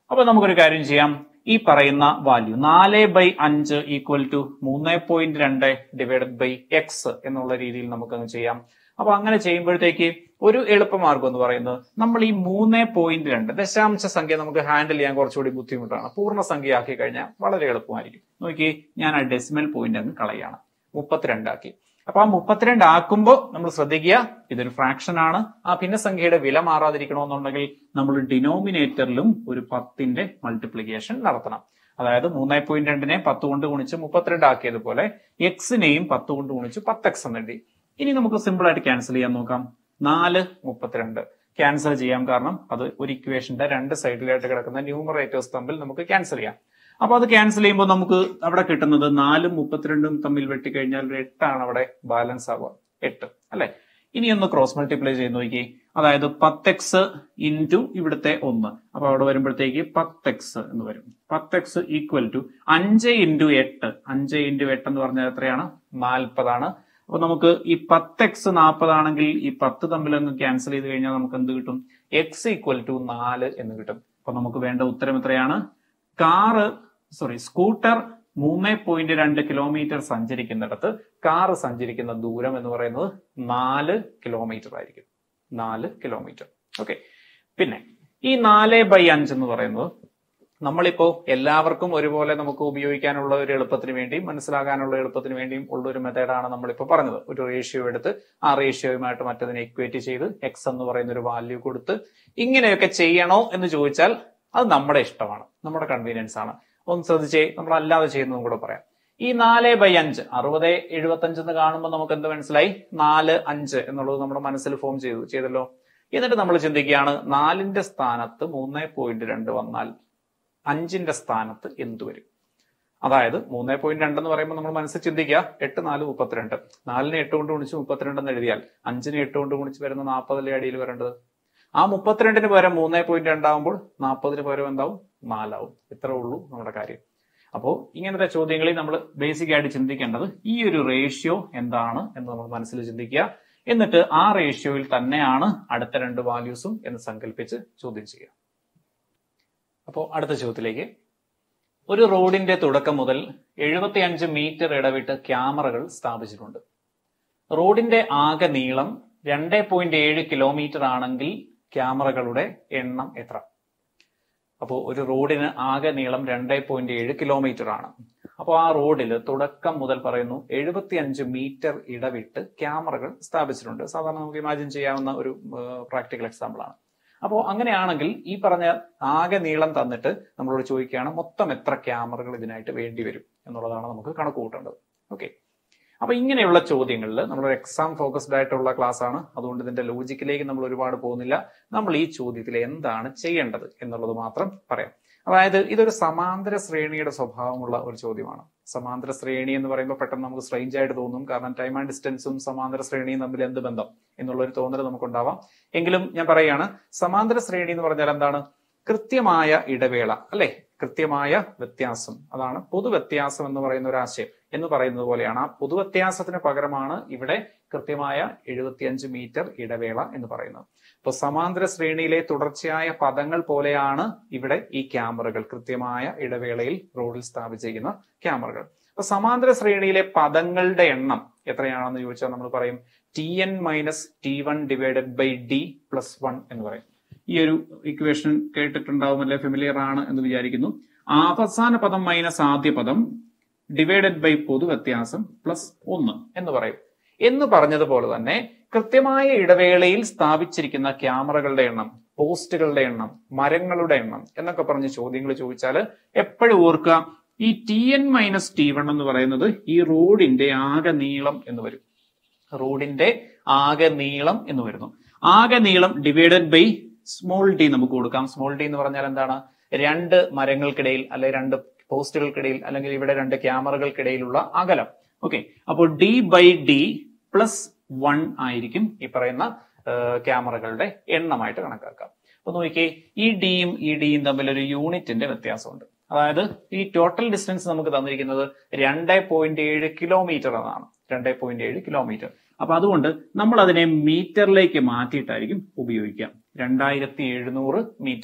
അപ്പൊ നമുക്കൊരു കാര്യം ചെയ്യാം ഈ പറയുന്ന വാല്യൂ നാല് ബൈ അഞ്ച് ഈക്വൽ ടു മൂന്ന് പോയിന്റ് രണ്ട് ഡിവൈഡഡ് ബൈ എക്സ് എന്നുള്ള രീതിയിൽ നമുക്കങ്ങ് ചെയ്യാം അപ്പൊ അങ്ങനെ ചെയ്യുമ്പോഴത്തേക്ക് ഒരു എളുപ്പമാർഗം എന്ന് പറയുന്നത് നമ്മൾ ഈ മൂന്ന് പോയിന്റ് രണ്ട് ദശാംശ സംഖ്യ നമുക്ക് ഹാൻഡിൽ ചെയ്യാൻ കുറച്ചുകൂടി ബുദ്ധിമുട്ടാണ് പൂർണ്ണ സംഖ്യ ആക്കി കഴിഞ്ഞാൽ വളരെ എളുപ്പമായിരിക്കും നോക്കി ഞാൻ ആ ഡെസിമൽ പോയിന്റ് അങ്ങ് കളയാണ് മുപ്പത്തിരണ്ടാക്കി അപ്പൊ ആ മുപ്പത്തിരണ്ട് ആക്കുമ്പോൾ നമ്മൾ ശ്രദ്ധിക്കുക ഇതൊരു ഫ്രാക്ഷൻ ആണ് ആ ഭിന്നസംഖ്യയുടെ വില മാറാതിരിക്കണമെന്നുണ്ടെങ്കിൽ നമ്മൾ ഡിനോമിനേറ്ററിലും ഒരു പത്തിന്റെ മൾട്ടിപ്ലിക്കേഷൻ നടത്തണം അതായത് മൂന്ന് പോയിന്റ് രണ്ടിനെ പത്ത് കൊണ്ട് ഗുണിച്ച് മുപ്പത്തിരണ്ട് ആക്കിയതുപോലെ എക്സിനെയും പത്ത് കൊണ്ട് ഗുണിച്ച് പത്ത് എക്സ് എന്ന് എഴുതി ഇനി നമുക്ക് സിമ്പിൾ ആയിട്ട് ക്യാൻസൽ ചെയ്യാൻ നോക്കാം നാല് മുപ്പത്തിരണ്ട് ക്യാൻസൽ ചെയ്യാം കാരണം അത് ഒരു ഇക്വേഷന്റെ രണ്ട് സൈഡിലായിട്ട് കിടക്കുന്ന ന്യൂമറേറ്റേഴ്സ് തമ്മിൽ നമുക്ക് ക്യാൻസൽ ചെയ്യാം അപ്പൊ അത് ക്യാൻസൽ ചെയ്യുമ്പോൾ നമുക്ക് അവിടെ കിട്ടുന്നത് നാലും മുപ്പത്തിരണ്ടും തമ്മിൽ വെട്ടിക്കഴിഞ്ഞാൽ ഒരു എട്ടാണ് അവിടെ ബാലൻസ് ആവുക എട്ട് അല്ലെ ഇനി ഒന്ന് ക്രോസ് മൾട്ടിപ്ലൈ ചെയ്ത് നോക്കി അതായത് പത്തെക്സ് ഇൻറ്റു ഇവിടുത്തെ ഒന്ന് അപ്പൊ അവിടെ വരുമ്പോഴത്തേക്ക് പത്തെക്സ് എന്ന് വരും പത്തെക്സ് ഈക്വൽ ടു അഞ്ച് ഇൻറ്റു എട്ട് അഞ്ച് ഇൻറ്റു എട്ട് എന്ന് പറഞ്ഞാൽ എത്രയാണ് നാൽപ്പതാണ് അപ്പൊ നമുക്ക് ഈ പത്ത് എക്സ് നാൽപ്പതാണെങ്കിൽ ഈ പത്ത് തമ്മിൽ അങ്ങ് ക്യാൻസൽ ചെയ്ത് കഴിഞ്ഞാൽ നമുക്ക് എന്ത് കിട്ടും എക്സ് ഈക്വൽ ടു നാല് എന്ന് കിട്ടും അപ്പൊ നമുക്ക് വേണ്ട ഉത്തരം എത്രയാണ് കാറ് സോറി സ്കൂട്ടർ മൂന്ന് പോയിന്റ് രണ്ട് കിലോമീറ്റർ സഞ്ചരിക്കുന്നിടത്ത് കാറ് സഞ്ചരിക്കുന്ന ദൂരം എന്ന് പറയുന്നത് നാല് കിലോമീറ്റർ ആയിരിക്കും നാല് കിലോമീറ്റർ ഓക്കെ പിന്നെ ഈ നാല് ബൈ അഞ്ച് എന്ന് പറയുന്നത് നമ്മളിപ്പോ എല്ലാവർക്കും ഒരുപോലെ നമുക്ക് ഉപയോഗിക്കാനുള്ള ഒരു എളുപ്പത്തിന് വേണ്ടിയും മനസ്സിലാകാനുള്ള എളുപ്പത്തിന് വേണ്ടിയും ഉള്ള ഒരു മെത്തേഡാണ് നമ്മളിപ്പോ പറഞ്ഞത് ഒരു റേഷ്യോ എടുത്ത് ആ റേഷ്യോയുമായിട്ട് മറ്റതിനെ ഇക്വേറ്റ് ചെയ്ത് എക്സ് എന്ന് പറയുന്ന ഒരു വാല്യൂ കൊടുത്ത് ഇങ്ങനെയൊക്കെ ചെയ്യണോ എന്ന് ചോദിച്ചാൽ അത് നമ്മുടെ ഇഷ്ടമാണ് നമ്മുടെ കൺവീനിയൻസ് ആണ് ഒന്ന് ശ്രദ്ധിച്ചേ നമ്മൾ അല്ലാതെ ചെയ്യുന്നതും കൂടെ പറയാം ഈ നാല് ബൈ അഞ്ച് അറുപത് എഴുപത്തി അഞ്ച് എന്ന് കാണുമ്പോൾ നമുക്ക് എന്ത് മനസ്സിലായി നാല് അഞ്ച് എന്നുള്ളത് നമ്മുടെ മനസ്സിൽ ഫോം ചെയ്തു ചെയ്തല്ലോ എന്നിട്ട് നമ്മൾ ചിന്തിക്കുകയാണ് നാലിന്റെ സ്ഥാനത്ത് മൂന്ന് പോയിന്റ് രണ്ട് വന്നാൽ അഞ്ചിന്റെ സ്ഥാനത്ത് എന്ത് വരും അതായത് മൂന്ന് പോയിന്റ് രണ്ട് എന്ന് പറയുമ്പോൾ നമ്മൾ മനസ്സിൽ ചിന്തിക്കുക എട്ട് നാല് മുപ്പത്തിരണ്ട് നാലിന് എട്ട് കൊണ്ട് ഗുണിച്ച് മുപ്പത്തിരണ്ട് എന്ന് എഴുതിയാൽ അഞ്ചിന് എട്ട് കൊണ്ട് ഗുണിച്ച് വരുന്ന നാൽപ്പതിലെ അടിയിൽ വരേണ്ടത് ആ മുപ്പത്തിരണ്ടിന് പകരം മൂന്ന് പോയിന്റ് രണ്ടാകുമ്പോൾ നാൽപ്പതിന് പകരം എന്താവും നാലാവും ഇത്രേ ഉള്ളൂ നമ്മുടെ കാര്യം അപ്പോൾ ഇങ്ങനത്തെ ചോദ്യങ്ങളിൽ നമ്മൾ ബേസിക് ആയിട്ട് ചിന്തിക്കേണ്ടത് ഈ ഒരു റേഷ്യോ എന്താണ് എന്ന് നമ്മൾ മനസ്സിൽ ചിന്തിക്കുക എന്നിട്ട് ആ റേഷ്യോയിൽ തന്നെയാണ് അടുത്ത രണ്ട് വാല്യൂസും എന്ന് സങ്കല്പിച്ച് ചോദ്യം ചെയ്യുക അപ്പോൾ അടുത്ത ചോദ്യത്തിലേക്ക് ഒരു റോഡിന്റെ തുടക്കം മുതൽ എഴുപത്തിയഞ്ച് മീറ്റർ ഇടവിട്ട് ക്യാമറകൾ സ്ഥാപിച്ചിട്ടുണ്ട് റോഡിന്റെ ആകെ നീളം രണ്ട് പോയിന്റ് ഏഴ് കിലോമീറ്റർ ആണെങ്കിൽ ക്യാമറകളുടെ എണ്ണം എത്ര അപ്പോൾ ഒരു റോഡിന് ആകെ നീളം രണ്ട് പോയിന്റ് ഏഴ് കിലോമീറ്റർ ആണ് അപ്പോൾ ആ റോഡിൽ തുടക്കം മുതൽ പറയുന്നു എഴുപത്തിയഞ്ച് മീറ്റർ ഇടവിട്ട് ക്യാമറകൾ സ്ഥാപിച്ചിട്ടുണ്ട് സാധാരണ നമുക്ക് ഇമാജിൻ ചെയ്യാവുന്ന ഒരു പ്രാക്ടിക്കൽ എക്സാമ്പിൾ ആണ് അപ്പോൾ അങ്ങനെയാണെങ്കിൽ ഈ പറഞ്ഞ ആകെ നീളം തന്നിട്ട് നമ്മളോട് ചോദിക്കുകയാണ് മൊത്തം എത്ര ക്യാമറകൾ ഇതിനായിട്ട് വേണ്ടി വരും എന്നുള്ളതാണ് നമുക്ക് കണക്ക് കൂട്ടേണ്ടത് ഓക്കെ അപ്പൊ ഇങ്ങനെയുള്ള ചോദ്യങ്ങളിൽ നമ്മളൊരു എക്സാം ഫോക്കസ്ഡ് ആയിട്ടുള്ള ക്ലാസ് ആണ് അതുകൊണ്ട് ഇതിന്റെ ലോജിക്കിലേക്ക് നമ്മൾ ഒരുപാട് പോകുന്നില്ല നമ്മൾ ഈ ചോദ്യത്തിൽ എന്താണ് ചെയ്യേണ്ടത് എന്നുള്ളത് മാത്രം പറയാം അതായത് ഇതൊരു സമാന്തര ശ്രേണിയുടെ സ്വഭാവമുള്ള ഒരു ചോദ്യമാണ് സമാന്തര ശ്രേണി എന്ന് പറയുമ്പോൾ പെട്ടെന്ന് നമുക്ക് സ്ട്രെയിഞ്ച് ആയിട്ട് തോന്നും കാരണം ടൈം ആൻഡ് ഡിസ്റ്റൻസും സമാന്തര ശ്രേണിയും തമ്മിൽ എന്ത് ബന്ധം എന്നുള്ള ഒരു തോന്നൽ നമുക്കുണ്ടാവാം എങ്കിലും ഞാൻ പറയുകയാണ് സമാന്തര ശ്രേണി എന്ന് പറഞ്ഞാൽ എന്താണ് കൃത്യമായ ഇടവേള അല്ലെ കൃത്യമായ വ്യത്യാസം അതാണ് പൊതുവ്യത്യാസം എന്ന് പറയുന്ന ഒരു ആശയം എന്ന് പറയുന്നത് പോലെയാണ് ആ പൊതുവ്യത്യാസത്തിന് പകരമാണ് ഇവിടെ കൃത്യമായ എഴുപത്തിയഞ്ച് മീറ്റർ ഇടവേള എന്ന് പറയുന്നത് അപ്പൊ സമാന്തര ശ്രേണിയിലെ തുടർച്ചയായ പദങ്ങൾ പോലെയാണ് ഇവിടെ ഈ ക്യാമറകൾ കൃത്യമായ ഇടവേളയിൽ റോഡിൽ സ്ഥാപിച്ചിരിക്കുന്ന ക്യാമറകൾ അപ്പൊ സമാന്തര ശ്രേണിയിലെ പദങ്ങളുടെ എണ്ണം എത്രയാണെന്ന് ചോദിച്ചാൽ നമ്മൾ പറയും T N minus T one divided by D plus one എന്ന് പറയും ഈ ഒരു ഇക്വേഷൻ കേട്ടിട്ടുണ്ടാവും അല്ലെ ഫെമിലിയർ ആണ് എന്ന് വിചാരിക്കുന്നു അവസാന പദം മൈനസ് ആദ്യ പദം ഡിവൈഡഡ് ബൈ പൊതു വ്യത്യാസം പ്ലസ് ഒന്ന് എന്ന് പറയും എന്ന് പറഞ്ഞതുപോലെ തന്നെ കൃത്യമായ ഇടവേളയിൽ സ്ഥാപിച്ചിരിക്കുന്ന ക്യാമറകളുടെ എണ്ണം പോസ്റ്റുകളുടെ എണ്ണം മരങ്ങളുടെ എണ്ണം എന്നൊക്കെ പറഞ്ഞ് ചോദ്യങ്ങൾ ചോദിച്ചാൽ എപ്പോഴും ഓർക്കുക ഈ T N minus T one എന്ന് പറയുന്നത് ഈ റോഡിന്റെ ആകെ നീളം എന്ന് വരും റോഡിന്റെ ആകെ നീളം എന്ന് വരുന്നു ആകെ നീളം ഡിവൈഡഡ് ബൈ സ്മോൾ ഡി നമുക്ക് കൊടുക്കാം സ്മോൾ ഡി എന്ന് പറഞ്ഞാൽ എന്താണ് രണ്ട് മരങ്ങൾക്കിടയിൽ അല്ലെ രണ്ട് പോസ്റ്റുകൾക്കിടയിൽ അല്ലെങ്കിൽ ഇവിടെ രണ്ട് ക്യാമറകൾക്കിടയിലുള്ള അകലം ഓക്കെ അപ്പോൾ D by D plus one ആയിരിക്കും ഈ പറയുന്ന ക്യാമറകളുടെ എണ്ണമായിട്ട് കണക്കാക്കാം അപ്പൊ നോക്കിയേ ഈ ഡിയും ഈ ഡിയും തമ്മിൽ ഒരു യൂണിറ്റിന്റെ വ്യത്യാസമുണ്ട് അതായത് ഈ ടോട്ടൽ ഡിസ്റ്റൻസ് നമുക്ക് തന്നിരിക്കുന്നത് രണ്ട് പോയിന്റ് ഏഴ് കിലോമീറ്റർ എന്നാണ് രണ്ട് പോയിന്റ് ഏഴ് കിലോമീറ്റർ അപ്പൊ അതുകൊണ്ട് നമ്മൾ അതിനെ മീറ്ററിലേക്ക് മാറ്റിയിട്ടായിരിക്കും ഉപയോഗിക്കുക രണ്ടായിരത്തി എഴുന്നൂറ് മീറ്റർ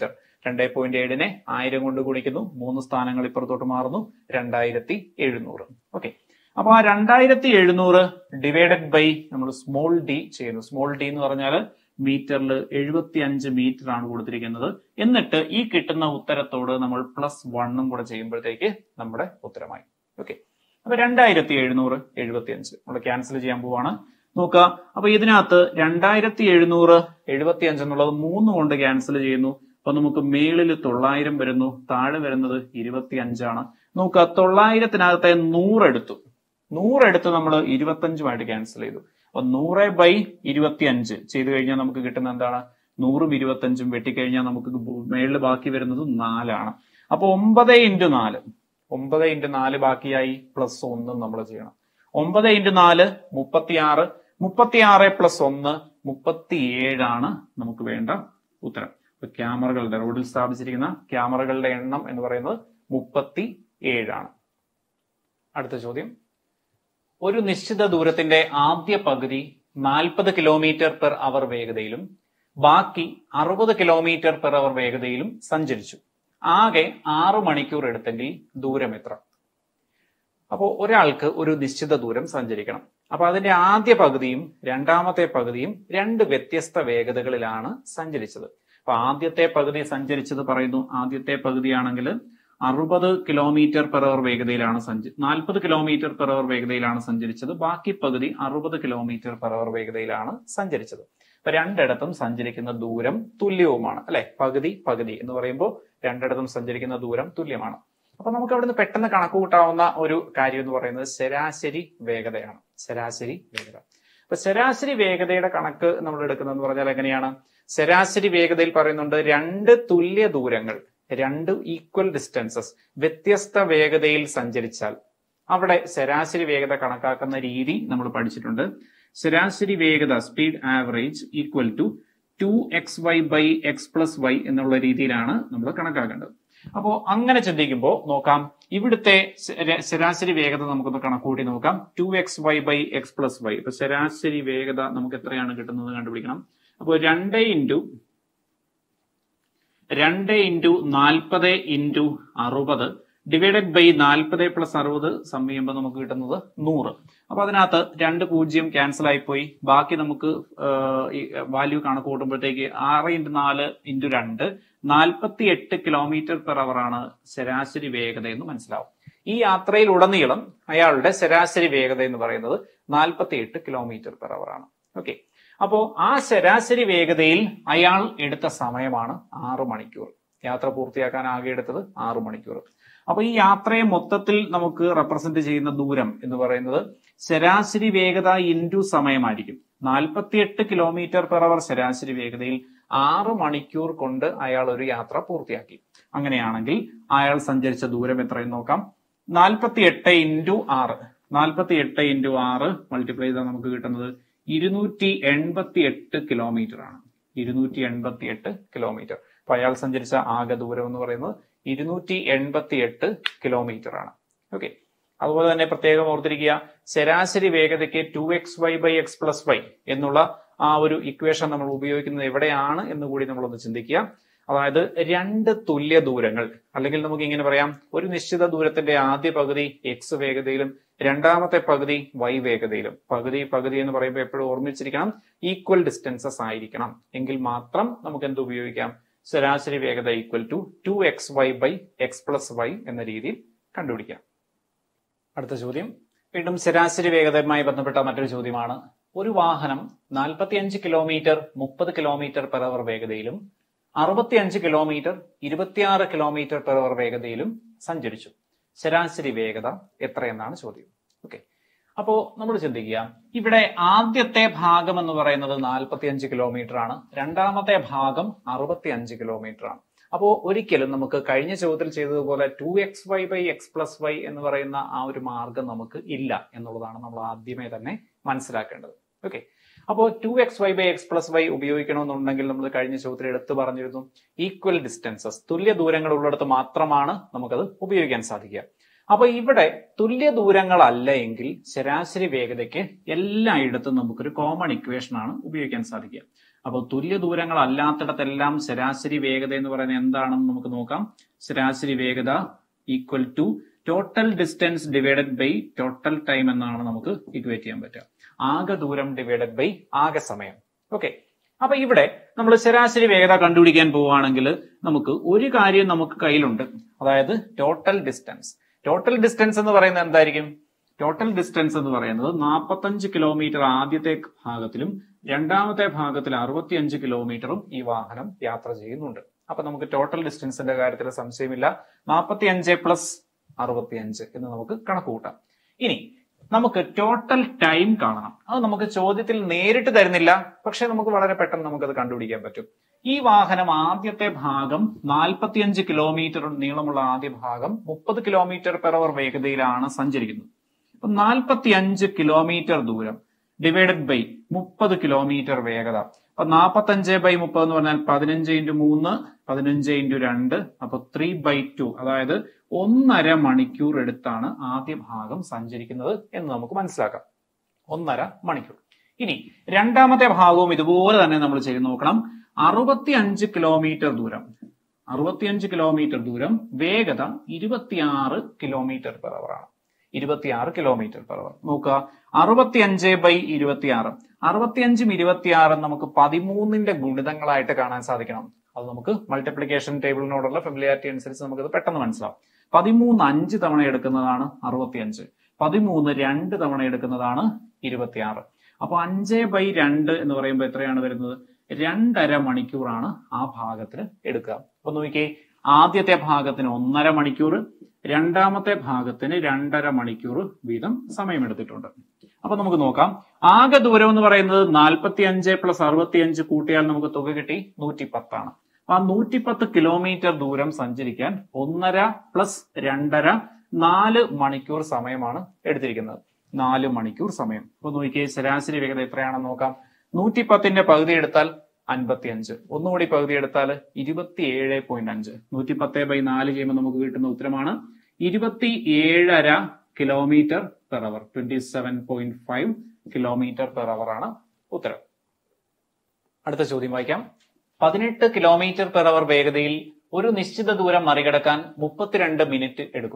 രണ്ടേ പോയിന്റ് ഏഴിനെ ആയിരം കൊണ്ട് ഗുണിക്കുന്നു മൂന്ന് സ്ഥാനങ്ങൾ ഇപ്പുറത്തോട്ട് മാറുന്നു രണ്ടായിരത്തി എഴുന്നൂറ് ഓക്കെ അപ്പൊ ആ രണ്ടായിരത്തി എഴുന്നൂറ് ഡിവൈഡഡ് ബൈ നമ്മൾ സ്മോൾ ഡി ചെയ്യുന്നു സ്മോൾ ഡി എന്ന് പറഞ്ഞാൽ മീറ്ററിൽ എഴുപത്തി അഞ്ച് മീറ്റർ ആണ് കൊടുത്തിരിക്കുന്നത് എന്നിട്ട് ഈ കിട്ടുന്ന ഉത്തരത്തോട് നമ്മൾ പ്ലസ് വണ്ണും കൂടെ ചെയ്യുമ്പോഴത്തേക്ക് നമ്മുടെ ഉത്തരമായി ഓക്കെ അപ്പൊ രണ്ടായിരത്തി എഴുന്നൂറ് എഴുപത്തി അഞ്ച് നമ്മൾ ക്യാൻസൽ ചെയ്യാൻ പോവാണ് നോക്കുക അപ്പൊ ഇതിനകത്ത് രണ്ടായിരത്തി എഴുന്നൂറ് എഴുപത്തി അഞ്ച് എന്നുള്ളത് മൂന്ന് കൊണ്ട് ക്യാൻസൽ ചെയ്യുന്നു അപ്പൊ നമുക്ക് മേളിൽ തൊള്ളായിരം വരുന്നു താഴെ വരുന്നത് ഇരുപത്തി അഞ്ചാണ് നോക്കുക തൊള്ളായിരത്തിനകത്തെ നൂറെടുത്തു നൂറെടുത്ത് നമ്മൾ ഇരുപത്തഞ്ചുമായിട്ട് ക്യാൻസൽ ചെയ്തു അപ്പൊ നൂറ് ബൈ ഇരുപത്തി അഞ്ച് ചെയ്തു കഴിഞ്ഞാൽ നമുക്ക് കിട്ടുന്ന എന്താണ് നൂറും ഇരുപത്തഞ്ചും വെട്ടിക്കഴിഞ്ഞാൽ നമുക്ക് മേളിൽ ബാക്കി വരുന്നത് നാലാണ് അപ്പൊ ഒമ്പത് ഇൻറ്റു നാല് ഒമ്പത് ഇൻറ്റു നാല് ബാക്കിയായി പ്ലസ് ഒന്നും നമ്മൾ ചെയ്യണം ഒമ്പത് ഇൻറ്റു നാല് മുപ്പത്തിയാറ് മുപ്പത്തിയാറ് പ്ലസ് ഒന്ന് മുപ്പത്തിയേഴാണ് നമുക്ക് വേണ്ട ഉത്തരം ഇപ്പൊ ക്യാമറകളുടെ റോഡിൽ സ്ഥാപിച്ചിരിക്കുന്ന ക്യാമറകളുടെ എണ്ണം എന്ന് പറയുന്നത് മുപ്പത്തി ഏഴാണ് അടുത്ത ചോദ്യം ഒരു നിശ്ചിത ദൂരത്തിന്റെ ആദ്യ പകുതി നാൽപ്പത് കിലോമീറ്റർ പെർ അവർ വേഗതയിലും ബാക്കി അറുപത് കിലോമീറ്റർ പെർ അവർ വേഗതയിലും സഞ്ചരിച്ചു ആകെ ആറു മണിക്കൂർ എടുത്തെങ്കിൽ ദൂരം എത്ര അപ്പോൾ ഒരാൾക്ക് ഒരു നിശ്ചിത ദൂരം സഞ്ചരിക്കണം അപ്പൊ അതിന്റെ ആദ്യ പകുതിയും രണ്ടാമത്തെ പകുതിയും രണ്ട് വ്യത്യസ്ത വേഗതകളിലാണ് സഞ്ചരിച്ചത് അപ്പൊ ആദ്യത്തെ പകുതി സഞ്ചരിച്ചത് പറയുന്നു ആദ്യത്തെ പകുതിയാണെങ്കിൽ അറുപത് കിലോമീറ്റർ പെർ അവർ വേഗതയിലാണ് സഞ്ചി നാൽപ്പത് കിലോമീറ്റർ പെർ അവർ വേഗതയിലാണ് സഞ്ചരിച്ചത് ബാക്കി പകുതി അറുപത് കിലോമീറ്റർ പെർ അവർ വേഗതയിലാണ് സഞ്ചരിച്ചത് അപ്പൊ രണ്ടിടത്തും സഞ്ചരിക്കുന്ന ദൂരം തുല്യവുമാണ് അല്ലെ പകുതി പകുതി എന്ന് പറയുമ്പോൾ രണ്ടിടത്തും സഞ്ചരിക്കുന്ന ദൂരം തുല്യമാണ് അപ്പൊ നമുക്ക് അവിടുന്ന് പെട്ടെന്ന് കണക്ക് കൂട്ടാവുന്ന ഒരു കാര്യം എന്ന് പറയുന്നത് ശരാശരി വേഗതയാണ് ശരാശരി വേഗത അപ്പൊ ശരാശരി വേഗതയുടെ കണക്ക് നമ്മൾ എടുക്കുന്നതെന്ന് പറഞ്ഞാൽ എങ്ങനെയാണ് ശരാശരി വേഗതയിൽ പറയുന്നുണ്ട് രണ്ട് തുല്യ ദൂരങ്ങൾ രണ്ട് ഈക്വൽ ഡിസ്റ്റൻസസ് വ്യത്യസ്ത വേഗതയിൽ സഞ്ചരിച്ചാൽ അവിടെ ശരാശരി വേഗത കണക്കാക്കുന്ന രീതി നമ്മൾ പഠിച്ചിട്ടുണ്ട് ശരാശരി വേഗത speed average equal to two X Y by X plus Y എന്നുള്ള രീതിയിലാണ് നമ്മൾ കണക്കാക്കേണ്ടത് അപ്പോ അങ്ങനെ ചിന്തിക്കുമ്പോൾ നോക്കാം ഇവിടുത്തെ ശരാശരി വേഗത നമുക്കൊന്ന് കണക്കൂട്ടി നോക്കാം two X Y by X plus Y ഇപ്പൊ ശരാശരി വേഗത നമുക്ക് എത്രയാണ് കിട്ടുന്നത് കണ്ടുപിടിക്കണം അപ്പോൾ രണ്ട് ഇൻറ്റു രണ്ട് ഇൻറ്റു നാൽപ്പത് ഇൻറ്റു അറുപത് ഡിവൈഡഡ് ബൈ നാൽപ്പത് പ്ലസ് അറുപത് സം ചെയ്യുമ്പോൾ നമുക്ക് കിട്ടുന്നത് നൂറ് അപ്പൊ അതിനകത്ത് രണ്ട് പൂജ്യം ക്യാൻസൽ ആയിപ്പോയി ബാക്കി നമുക്ക് ഈ വാല്യൂ കണക്ക് കൂട്ടുമ്പോഴത്തേക്ക് ആറ് ഇൻറ്റു നാല് ഇൻറ്റു രണ്ട് നാൽപ്പത്തി എട്ട് കിലോമീറ്റർ പെർ അവർ ആണ് ശരാശരി വേഗത എന്ന് മനസ്സിലാവും ഈ യാത്രയിൽ ഉടനീളം അയാളുടെ ശരാശരി വേഗത എന്ന് പറയുന്നത് നാൽപ്പത്തി എട്ട് കിലോമീറ്റർ പെർ അവർ ആണ് ഓക്കെ അപ്പോ ആ ശരാശരി വേഗതയിൽ അയാൾ എടുത്ത സമയമാണ് ആറു മണിക്കൂർ യാത്ര പൂർത്തിയാക്കാൻ ആകെ എടുത്തത് ആറു മണിക്കൂർ അപ്പൊ ഈ യാത്രയെ മൊത്തത്തിൽ നമുക്ക് റെപ്രസെന്റ് ചെയ്യുന്ന ദൂരം എന്ന് പറയുന്നത് ശരാശരി വേഗത ഇൻറ്റു സമയമായിരിക്കും നാൽപ്പത്തിയെട്ട് കിലോമീറ്റർ പെർ അവർ ശരാശരി വേഗതയിൽ ആറ് മണിക്കൂർ കൊണ്ട് അയാൾ ഒരു യാത്ര പൂർത്തിയാക്കി അങ്ങനെയാണെങ്കിൽ അയാൾ സഞ്ചരിച്ച ദൂരം എത്രയെന്ന് നോക്കാം നാൽപ്പത്തി എട്ട് ഇൻറ്റു ആറ് നാൽപ്പത്തി എട്ട് ഇൻറ്റു ആറ് മൾട്ടിപ്ലൈ ചെയ്താൽ നമുക്ക് കിട്ടുന്നത് ഇരുന്നൂറ്റി എൺപത്തി എട്ട് കിലോമീറ്റർ ആണ് ഇരുന്നൂറ്റി എൺപത്തി എട്ട് കിലോമീറ്റർ അപ്പൊ അയാൾ സഞ്ചരിച്ച ആകെ ദൂരം എന്ന് പറയുന്നത് ഇരുന്നൂറ്റി എൺപത്തി എട്ട് കിലോമീറ്റർ ആണ് ഓക്കെ അതുപോലെ തന്നെ പ്രത്യേകം ഓർത്തിരിക്കുക ശരാശരി വേഗതയ്ക്ക് two X Y by X plus Y എന്നുള്ള ആ ഒരു ഇക്വേഷൻ നമ്മൾ ഉപയോഗിക്കുന്നത് എവിടെയാണ് എന്ന് കൂടി നമ്മളൊന്ന് ചിന്തിക്കുക അതായത് രണ്ട് തുല്യ ദൂരങ്ങൾ അല്ലെങ്കിൽ നമുക്ക് ഇങ്ങനെ പറയാം ഒരു നിശ്ചിത ദൂരത്തിന്റെ ആദ്യ പകുതി എക്സ് വേഗതയിലും രണ്ടാമത്തെ പകുതി വൈ വേഗതയിലും പകുതി പകുതി എന്ന് പറയുമ്പോൾ എപ്പോഴും ഓർമ്മിച്ചിരിക്കണം ഈക്വൽ ഡിസ്റ്റൻസസ് ആയിരിക്കണം എങ്കിൽ മാത്രം നമുക്ക് എന്ത് ഉപയോഗിക്കാം ശരാശരി വേഗത equal to two X Y by X plus Y എന്ന രീതിയിൽ കണ്ടുപിടിക്കാം അടുത്ത ചോദ്യം വീണ്ടും ശരാശരി വേഗതയുമായി ബന്ധപ്പെട്ട മറ്റൊരു ചോദ്യമാണ് ഒരു വാഹനം നാൽപ്പത്തിയഞ്ച് കിലോമീറ്റർ മുപ്പത് കിലോമീറ്റർ പെർ അവർ വേഗതയിലും അറുപത്തിയഞ്ച് കിലോമീറ്റർ ഇരുപത്തിയാറ് കിലോമീറ്റർ പെർ അവർ വേഗതയിലും സഞ്ചരിച്ചു ശരാശരി വേഗത എത്രയെന്നാണ് ചോദ്യം ഓക്കെ അപ്പോ നമ്മൾ ചിന്തിക്കുക ഇവിടെ ആദ്യത്തെ ഭാഗം എന്ന് പറയുന്നത് നാൽപ്പത്തിയഞ്ച് കിലോമീറ്റർ ആണ് രണ്ടാമത്തെ ഭാഗം അറുപത്തിയഞ്ച് കിലോമീറ്റർ ആണ് അപ്പോ ഒരിക്കലും നമുക്ക് കഴിഞ്ഞ ചോദ്യത്തിൽ ചെയ്തതുപോലെ two X Y by X plus Y എന്ന് പറയുന്ന ആ ഒരു മാർഗം നമുക്ക് ഇല്ല എന്നുള്ളതാണ് നമ്മൾ ആദ്യമേ തന്നെ മനസ്സിലാക്കേണ്ടത് ഓക്കെ അപ്പോൾ two X Y by X plus Y ഉപയോഗിക്കണമെന്നുണ്ടെങ്കിൽ നമ്മൾ കഴിഞ്ഞ ചോദ്യത്തിൽ എടുത്തു പറഞ്ഞിരുന്നു ഈക്വൽ ഡിസ്റ്റൻസസ് തുല്യ ദൂരങ്ങൾ ഉള്ളിടത്ത് മാത്രമാണ് നമുക്കത് ഉപയോഗിക്കാൻ സാധിക്കുക അപ്പൊ ഇവിടെ തുല്യ ദൂരങ്ങളല്ല എങ്കിൽ ശരാശരി വേഗതയ്ക്ക് എല്ലായിടത്തും നമുക്കൊരു കോമൺ ഇക്വേഷൻ ആണ് ഉപയോഗിക്കാൻ സാധിക്കുക അപ്പോൾ തുല്യ ദൂരങ്ങൾ അല്ലാത്തിടത്തെല്ലാം ശരാശരി വേഗത എന്ന് പറയുന്നത് എന്താണെന്ന് നമുക്ക് നോക്കാം ശരാശരി വേഗത equal to total distance divided by total time എന്നാണ് നമുക്ക് ഇക്വേറ്റ് ചെയ്യാൻ പറ്റുക ആകെ ദൂരം ഡിവൈഡഡ് ബൈ ആകെ സമയം ഓക്കെ അപ്പൊ ഇവിടെ നമ്മൾ ശരാശരി വേഗത കണ്ടുപിടിക്കാൻ പോവുകയാണെങ്കിൽ നമുക്ക് ഒരു കാര്യം നമുക്ക് കയ്യിലുണ്ട് അതായത് ടോട്ടൽ ഡിസ്റ്റൻസ് ടോട്ടൽ ഡിസ്റ്റൻസ് എന്ന് പറയുന്നത് എന്തായിരിക്കും ടോട്ടൽ ഡിസ്റ്റൻസ് എന്ന് പറയുന്നത് നാൽപ്പത്തഞ്ച് കിലോമീറ്റർ ആദ്യത്തെ ഭാഗത്തിലും രണ്ടാമത്തെ ഭാഗത്തിൽ അറുപത്തിയഞ്ച് കിലോമീറ്ററും ഈ വാഹനം യാത്ര ചെയ്യുന്നുണ്ട് അപ്പൊ നമുക്ക് ടോട്ടൽ ഡിസ്റ്റൻസിന്റെ കാര്യത്തിൽ സംശയമില്ല നാൽപ്പത്തി അഞ്ച് പ്ലസ് അറുപത്തിയഞ്ച് എന്ന് നമുക്ക് കണക്ക് കൂട്ടാം ഇനി നമുക്ക് ടോട്ടൽ ടൈം കാണണം അത് നമുക്ക് ചോദ്യത്തിൽ നേരിട്ട് തരുന്നില്ല പക്ഷെ നമുക്ക് വളരെ പെട്ടെന്ന് നമുക്കത് കണ്ടുപിടിക്കാൻ പറ്റും ഈ വാഹനം ആദ്യത്തെ ഭാഗം നാൽപ്പത്തിയഞ്ച് കിലോമീറ്റർ നീളമുള്ള ആദ്യ ഭാഗം മുപ്പത് കിലോമീറ്റർ പെർ അവർ വേഗതയിലാണ് സഞ്ചരിക്കുന്നത് അപ്പൊ നാൽപ്പത്തി അഞ്ച് കിലോമീറ്റർ ദൂരം ഡിവൈഡഡ് ബൈ മുപ്പത് കിലോമീറ്റർ വേഗത അപ്പൊ നാൽപ്പത്തഞ്ച് ബൈ മുപ്പത് എന്ന് പറഞ്ഞാൽ പതിനഞ്ച് ഇൻറ്റു മൂന്ന് പതിനഞ്ച് ഇൻറ്റു രണ്ട് അപ്പൊ ത്രീ ബൈ ടു അതായത് ഒന്നര മണിക്കൂർ എടുത്താണ് ആദ്യ ഭാഗം സഞ്ചരിക്കുന്നത് എന്ന് നമുക്ക് മനസ്സിലാക്കാം ഒന്നര മണിക്കൂർ ഇനി രണ്ടാമത്തെ ഭാഗവും ഇതുപോലെ തന്നെ നമ്മൾ ചെയ്ത് നോക്കണം അറുപത്തി അഞ്ച് കിലോമീറ്റർ ദൂരം അറുപത്തിയഞ്ച് കിലോമീറ്റർ ദൂരം വേഗത ഇരുപത്തിയാറ് കിലോമീറ്റർ പെർ അവർ ആണ് ഇരുപത്തിയാറ് കിലോമീറ്റർ പെർ അവർ നോക്കുക അറുപത്തിയഞ്ച് ബൈ ഇരുപത്തിയാറ് അറുപത്തിയഞ്ചും ഇരുപത്തിയാറും നമുക്ക് പതിമൂന്നിന്റെ ഗുണിതങ്ങളായിട്ട് കാണാൻ സാധിക്കണം അത് നമുക്ക് മൾട്ടിപ്ലിക്കേഷൻ ടേബിളിനോടുള്ള ഫെമിലിയാരിറ്റി അനുസരിച്ച് നമുക്കത് പെട്ടെന്ന് മനസ്സിലാവും പതിമൂന്ന് അഞ്ച് തവണ എടുക്കുന്നതാണ് അറുപത്തിയഞ്ച് പതിമൂന്ന് രണ്ട് തവണ എടുക്കുന്നതാണ് ഇരുപത്തിയാറ് അപ്പൊ അഞ്ച് ബൈ രണ്ട് എന്ന് പറയുമ്പോൾ എത്രയാണ് വരുന്നത് രണ്ടര മണിക്കൂറാണ് ആ ഭാഗത്തിന് എടുക്കുക അപ്പൊ നോക്കിയേ ആദ്യത്തെ ഭാഗത്തിന് ഒന്നര മണിക്കൂർ രണ്ടാമത്തെ ഭാഗത്തിന് രണ്ടര മണിക്കൂർ വീതം സമയമെടുത്തിട്ടുണ്ട് അപ്പൊ നമുക്ക് നോക്കാം ആകെ ദൂരം എന്ന് പറയുന്നത് നാൽപ്പത്തി അഞ്ച് പ്ലസ് അറുപത്തിയഞ്ച് കൂട്ടിയാൽ നമുക്ക് തുക കിട്ടി നൂറ്റി പത്താണ് അപ്പൊ ആ നൂറ്റിപ്പത്ത് കിലോമീറ്റർ ദൂരം സഞ്ചരിക്കാൻ ഒന്നര പ്ലസ് രണ്ടര നാല് മണിക്കൂർ സമയമാണ് എടുത്തിരിക്കുന്നത് നാല് മണിക്കൂർ സമയം അപ്പൊ നോക്കിയേ ശരാശരി വേഗത എത്രയാണെന്ന് നോക്കാം നൂറ്റിപ്പത്തിന്റെ പകുതി എടുത്താൽ അൻപത്തിയഞ്ച് ഒന്നുകൂടി പകുതി എടുത്താൽ ഇരുപത്തിയേഴ് പോയിന്റ് അഞ്ച് നൂറ്റി പത്ത് ബൈ നാല് ചെയ്യുമ്പോൾ നമുക്ക് കിട്ടുന്ന ഉത്തരമാണ് ഇരുപത്തി ഏഴര kilometre per hour twenty seven point five kilometre per hour ആണ് ഉത്തരം അടുത്ത ചോദ്യം വായിക്കാം പതിനെട്ട് കിലോമീറ്റർ പെർ അവർ വേഗതയിൽ ഒരു നിശ്ചിത ദൂരം മറികടക്കാൻ മുപ്പത്തിരണ്ട് മിനിറ്റ് എടുക്കും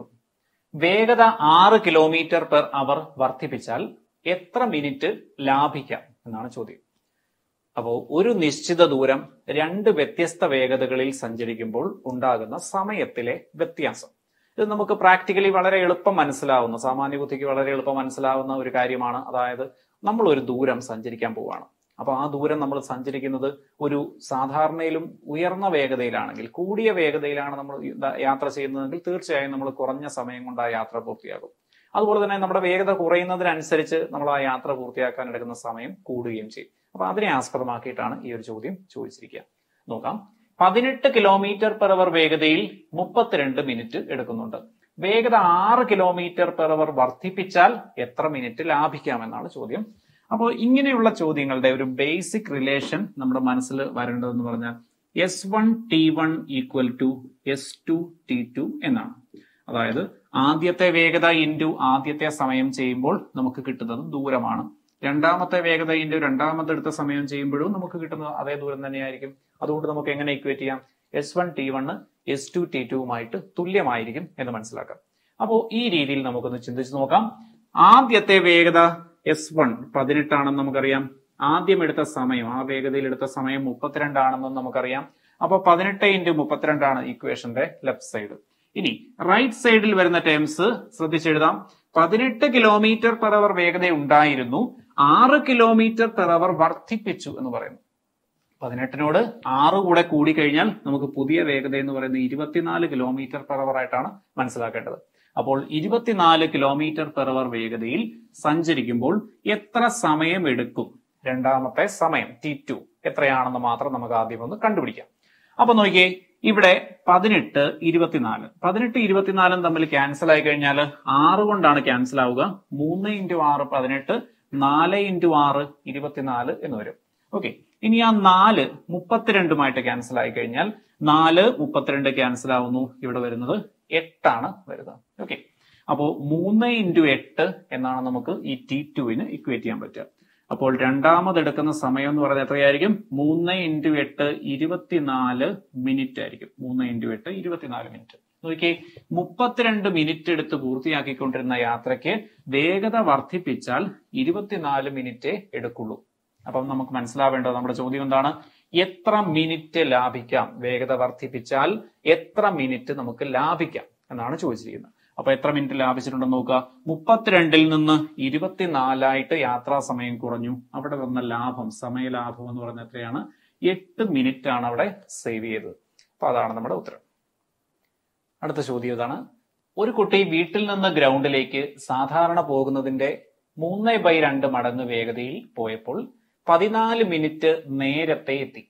വേഗത ആറ് കിലോമീറ്റർ പെർ അവർ വർദ്ധിപ്പിച്ചാൽ എത്ര മിനിറ്റ് ലാഭിക്കാം എന്നാണ് ചോദ്യം അപ്പോൾ ഒരു നിശ്ചിത ദൂരം രണ്ട് വ്യത്യസ്ത വേഗതകളിൽ സഞ്ചരിക്കുമ്പോൾ ഉണ്ടാകുന്ന സമയത്തിലെ വ്യത്യാസം ഇത് നമുക്ക് പ്രാക്ടിക്കലി വളരെ എളുപ്പം മനസ്സിലാവുന്ന സാമാന്യ ബുദ്ധിക്ക് വളരെ എളുപ്പം മനസ്സിലാവുന്ന ഒരു കാര്യമാണ് അതായത് നമ്മൾ ഒരു ദൂരം സഞ്ചരിക്കാൻ പോവുകയാണ് അപ്പൊ ആ ദൂരം നമ്മൾ സഞ്ചരിക്കുന്നത് ഒരു സാധാരണയിലും ഉയർന്ന വേഗതയിലാണെങ്കിൽ കൂടിയ വേഗതയിലാണ് നമ്മൾ യാത്ര ചെയ്യുന്നതെങ്കിൽ തീർച്ചയായും നമ്മൾ കുറഞ്ഞ സമയം കൊണ്ട് ആ യാത്ര പൂർത്തിയാകും അതുപോലെ തന്നെ നമ്മുടെ വേഗത കുറയുന്നതിനനുസരിച്ച് നമ്മൾ ആ യാത്ര പൂർത്തിയാക്കാൻ എടുക്കുന്ന സമയം കൂടുകയും ചെയ്യും അപ്പൊ അതിനെ ആസ്പദമാക്കിയിട്ടാണ് ഈ ഒരു ചോദ്യം ചോദിച്ചിരിക്കുക നോക്കാം പതിനെട്ട് കിലോമീറ്റർ പെർ അവർ വേഗതയിൽ മുപ്പത്തിരണ്ട് മിനിറ്റ് എടുക്കുന്നുണ്ട് വേഗത ആറ് കിലോമീറ്റർ പെർ അവർ വർദ്ധിപ്പിച്ചാൽ എത്ര മിനിറ്റ് ലാഭിക്കാമെന്നാണ് ചോദ്യം അപ്പോൾ ഇങ്ങനെയുള്ള ചോദ്യങ്ങളുടെ ഒരു ബേസിക് റിലേഷൻ നമ്മുടെ മനസ്സിൽ വരേണ്ടതെന്ന് പറഞ്ഞാൽ S one T one equal to S two T two എന്നാണ് അതായത് ആദ്യത്തെ വേഗത ഇൻറ്റു ആദ്യത്തെ സമയം ചെയ്യുമ്പോൾ നമുക്ക് കിട്ടുന്നത് ദൂരമാണ് രണ്ടാമത്തെ വേഗത ഇൻറ്റു രണ്ടാമത്തെ എടുത്ത സമയം ചെയ്യുമ്പോഴും നമുക്ക് കിട്ടുന്നത് അതേ ദൂരം തന്നെയായിരിക്കും അതുകൊണ്ട് നമുക്ക് എങ്ങനെ ഇക്വേറ്റ് ചെയ്യാം S one T one S two T ടുവുമായിട്ട് തുല്യമായിരിക്കും എന്ന് മനസ്സിലാക്കാം അപ്പോൾ ഈ രീതിയിൽ നമുക്കൊന്ന് ചിന്തിച്ച് നോക്കാം ആദ്യത്തെ വേഗത എസ് വൺ പതിനെട്ടാണെന്ന് നമുക്കറിയാം ആദ്യം എടുത്ത സമയം ആ വേഗതയിൽ എടുത്ത സമയം മുപ്പത്തിരണ്ടാണെന്നും നമുക്കറിയാം അപ്പൊ പതിനെട്ട് ഇൻറ്റു മുപ്പത്തിരണ്ടാണ് ഇക്വേഷന്റെ ലെഫ്റ്റ് സൈഡ് ഇനി റൈറ്റ് സൈഡിൽ വരുന്ന ടേംസ് ശ്രദ്ധിച്ചെഴുതാം പതിനെട്ട് കിലോമീറ്റർ പെർ അവർ വേഗത ഉണ്ടായിരുന്നു ആറ് കിലോമീറ്റർ പെർ അവർ വർദ്ധിപ്പിച്ചു എന്ന് പറയുന്നു പതിനെട്ടിനോട് ആറ് കൂടെ കൂടി കഴിഞ്ഞാൽ നമുക്ക് പുതിയ വേഗത എന്ന് പറയുന്നത് ഇരുപത്തിനാല് കിലോമീറ്റർ പെർ അവർ ആയിട്ടാണ് മനസ്സിലാക്കേണ്ടത് അപ്പോൾ ഇരുപത്തിനാല് കിലോമീറ്റർ പെർ അവർ വേഗതയിൽ സഞ്ചരിക്കുമ്പോൾ എത്ര സമയം എടുക്കും രണ്ടാമത്തെ സമയം ടി ടു എത്രയാണെന്ന് മാത്രം നമുക്ക് ആദ്യം ഒന്ന് കണ്ടുപിടിക്കാം അപ്പൊ നോക്കിയേ ഇവിടെ പതിനെട്ട് ഇരുപത്തിനാല് പതിനെട്ട് ഇരുപത്തിനാലും തമ്മിൽ ക്യാൻസൽ ആയി കഴിഞ്ഞാൽ ആറ് കൊണ്ടാണ് ക്യാൻസൽ ആവുക മൂന്ന് ഇൻറ്റു ആറ് പതിനെട്ട് നാല് ഇൻറ്റു ആറ് ഇരുപത്തിനാല് എന്ന് വരും ഓക്കെ ഇനി ആ നാല് മുപ്പത്തിരണ്ടുമായിട്ട് ക്യാൻസൽ ആയി കഴിഞ്ഞാൽ നാല് മുപ്പത്തിരണ്ട് ക്യാൻസൽ ആവുന്നു ഇവിടെ വരുന്നത് എട്ടാണ് വരുന്നത് ഓക്കെ അപ്പോ മൂന്ന് ഇൻറ്റു എട്ട് എന്നാണ് നമുക്ക് ഈ ടി ടുവിന് ഇക്വേറ്റ് ചെയ്യാൻ പറ്റുക അപ്പോൾ രണ്ടാമത് എടുക്കുന്ന സമയം എന്ന് പറയുന്നത് എത്രയായിരിക്കും മൂന്ന് ഇൻറ്റു എട്ട് ഇരുപത്തിനാല് മിനിറ്റ് ആയിരിക്കും മൂന്ന് ഇൻറ്റു എട്ട് ഇരുപത്തിനാല് മിനിറ്റ് നോക്കിയേ മുപ്പത്തിരണ്ട് മിനിറ്റ് എടുത്ത് പൂർത്തിയാക്കിക്കൊണ്ടിരുന്ന യാത്രയ്ക്ക് വേഗത വർദ്ധിപ്പിച്ചാൽ ഇരുപത്തിനാല് മിനിറ്റേ എടുക്കുള്ളൂ അപ്പം നമുക്ക് മനസ്സിലാവേണ്ടത് നമ്മുടെ ചോദ്യം എന്താണ് എത്ര മിനിറ്റ് ലാഭിക്കാം വേഗത വർദ്ധിപ്പിച്ചാൽ എത്ര മിനിറ്റ് നമുക്ക് ലാഭിക്കാം എന്നാണ് ചോദിച്ചിരിക്കുന്നത് അപ്പൊ എത്ര മിനിറ്റ് ലാഭിച്ചിട്ടുണ്ടെന്ന് നോക്കുക മുപ്പത്തിരണ്ടിൽ നിന്ന് ഇരുപത്തിനാലായിട്ട് യാത്രാ സമയം കുറഞ്ഞു അവിടെ വന്ന ലാഭം സമയലാഭം എന്ന് പറയുന്നത് എത്രയാണ് എട്ട് മിനിറ്റ് ആണ് അവിടെ സേവ് ചെയ്തത് അപ്പൊ അതാണ് നമ്മുടെ ഉത്തരം അടുത്ത ചോദ്യം ഇതാണ് ഒരു കുട്ടി വീട്ടിൽ നിന്ന് ഗ്രൗണ്ടിലേക്ക് സാധാരണ പോകുന്നതിന്റെ മൂന്ന് ബൈ രണ്ട് മടങ്ങ് വേഗതയിൽ പോയപ്പോൾ പതിനാല് മിനിറ്റ് നേരത്തെ എത്തി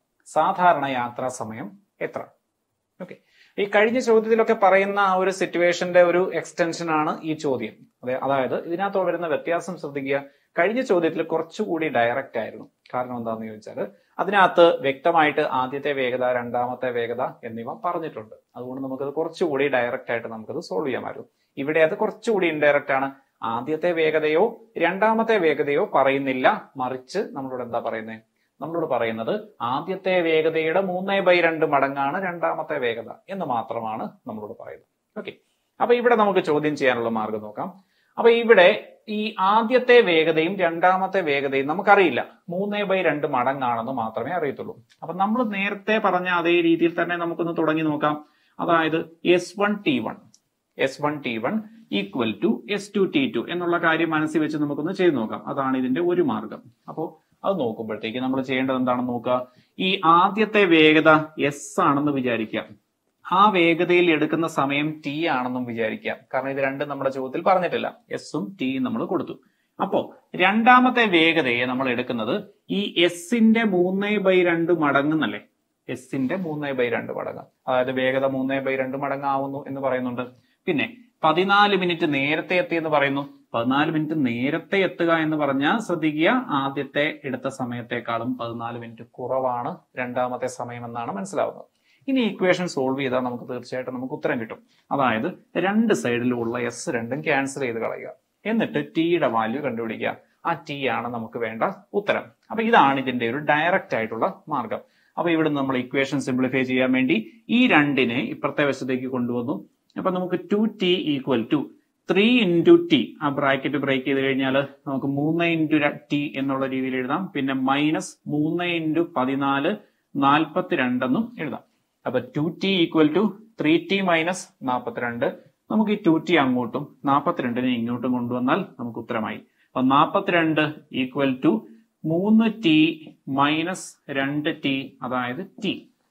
സാധാരണ യാത്രാ സമയം എത്ര ഓക്കെ ഈ കഴിഞ്ഞ ചോദ്യത്തിലൊക്കെ പറയുന്ന ആ ഒരു സിറ്റുവേഷന്റെ ഒരു എക്സ്റ്റൻഷൻ ആണ് ഈ ചോദ്യം അതെ അതായത് ഇതിനകത്ത് വരുന്ന വ്യത്യാസം ശ്രദ്ധിക്കുക കഴിഞ്ഞ ചോദ്യത്തിൽ കുറച്ചുകൂടി ഡയറക്റ്റ് ആയിരുന്നു കാരണം എന്താണെന്ന് ചോദിച്ചാൽ അതിനകത്ത് വ്യക്തമായിട്ട് ആദ്യത്തെ വേഗത രണ്ടാമത്തെ വേഗത എന്നിവ പറഞ്ഞിട്ടുണ്ട് അതുകൊണ്ട് നമുക്കത് കുറച്ചുകൂടി ഡയറക്റ്റ് ആയിട്ട് നമുക്കത് സോൾവ് ചെയ്യാമായിരുന്നു ഇവിടെ അത് കുറച്ചുകൂടി ഇൻഡയറക്റ്റ് ആണ് ആദ്യത്തെ വേഗതയോ രണ്ടാമത്തെ വേഗതയോ പറയുന്നില്ല മറിച്ച് നമ്മളോട് എന്താ പറയുന്നത് നമ്മളോട് പറയുന്നത് ആദ്യത്തെ വേഗതയുടെ മൂന്നേ ബൈ രണ്ട് മടങ്ങാണ് രണ്ടാമത്തെ വേഗത എന്ന് മാത്രമാണ് നമ്മളോട് പറയുന്നത് ഓക്കെ അപ്പൊ ഇവിടെ നമുക്ക് ചോദ്യം ചെയ്യാനുള്ള മാർഗം നോക്കാം അപ്പൊ ഇവിടെ ഈ ആദ്യത്തെ വേഗതയും രണ്ടാമത്തെ വേഗതയും നമുക്കറിയില്ല മൂന്നേ ബൈ രണ്ട് മടങ്ങാണെന്ന് മാത്രമേ അറിയത്തുള്ളൂ അപ്പൊ നമ്മൾ നേരത്തെ പറഞ്ഞ അതേ രീതിയിൽ തന്നെ നമുക്കൊന്ന് തുടങ്ങി നോക്കാം അതായത് S one T one S one T one equal to S two T two എന്നുള്ള കാര്യം മനസ്സിൽ വെച്ച് നമുക്കൊന്ന് ചെയ്ത് നോക്കാം അതാണ് ഇതിന്റെ ഒരു മാർഗം അപ്പോൾ അത് നോക്കുമ്പോഴത്തേക്ക് നമ്മൾ ചെയ്യേണ്ടത് എന്താണെന്ന് നോക്കുക ഈ ആദ്യത്തെ വേഗത എസ് ആണെന്ന് വിചാരിക്കാം ആ വേഗതയിൽ എടുക്കുന്ന സമയം ടി ആണെന്നും വിചാരിക്കാം കാരണം ഇത് രണ്ടും നമ്മുടെ ചോദ്യത്തിൽ പറഞ്ഞിട്ടില്ല എസും ടിയും നമ്മൾ കൊടുത്തു അപ്പോ രണ്ടാമത്തെ വേഗതയെ നമ്മൾ എടുക്കുന്നത് ഈ എസിന്റെ മൂന്നേ ബൈ രണ്ട് മടങ്ങെന്നല്ലേ എസിന്റെ മൂന്നേ ബൈ രണ്ട് മടങ്ങ് അതായത് വേഗത മൂന്നേ ബൈ രണ്ട് മടങ്ങാവുന്നു എന്ന് പറയുന്നുണ്ട് പിന്നെ പതിനാല് മിനിറ്റ് നേരത്തെ എത്തി എന്ന് പറയുന്നു പതിനാല് മിനിറ്റ് നേരത്തെ എത്തുക എന്ന് പറഞ്ഞാൽ ശ്രദ്ധിക്കുക ആദ്യത്തെ എടുത്ത സമയത്തെക്കാളും പതിനാല് മിനിറ്റ് കുറവാണ് രണ്ടാമത്തെ സമയം എന്നാണ് മനസ്സിലാവുന്നത് ഇനി ഇക്വേഷൻ സോൾവ് ചെയ്താൽ നമുക്ക് തീർച്ചയായിട്ടും നമുക്ക് ഉത്തരം കിട്ടും അതായത് രണ്ട് സൈഡിലുള്ള എസ് രണ്ടും ക്യാൻസൽ ചെയ്ത് കളയുക എന്നിട്ട് ടിയുടെ വാല്യൂ കണ്ടുപിടിക്കുക ആ ടി ആണ് നമുക്ക് വേണ്ട ഉത്തരം അപ്പൊ ഇതാണ് ഇതിന്റെ ഒരു ഡയറക്റ്റ് ആയിട്ടുള്ള മാർഗം അപ്പൊ ഇവിടെ നമ്മൾ ഇക്വേഷൻ സിംപ്ലിഫൈ ചെയ്യാൻ വേണ്ടി ഈ രണ്ടിനെ ഇപ്പുറത്തെ വശത്തേക്ക് കൊണ്ടുവന്നു അപ്പൊ നമുക്ക് two T equal to three into T ആ ബ്രാക്കറ്റ് ബ്രേക്ക് ചെയ്ത് കഴിഞ്ഞാൽ നമുക്ക് മൂന്ന് ഇൻറ്റു ടി എന്നുള്ള രീതിയിൽ എഴുതാം പിന്നെ മൈനസ് മൂന്ന് ഇൻറ്റു പതിനാല് നാൽപ്പത്തിരണ്ടെന്നും എഴുതാം അപ്പൊ two T equal to three T minus നാൽപ്പത്തിരണ്ട് നമുക്ക് ഈ ടു ടി അങ്ങോട്ടും നാൽപ്പത്തിരണ്ടിനെ ഇങ്ങോട്ടും കൊണ്ടുവന്നാൽ നമുക്ക് ഉത്തരമായി അപ്പൊ നാൽപ്പത്തിരണ്ട് ഈക്വൽ ടു മൂന്ന് ടി മൈനസ് രണ്ട് ടി അതായത് ടി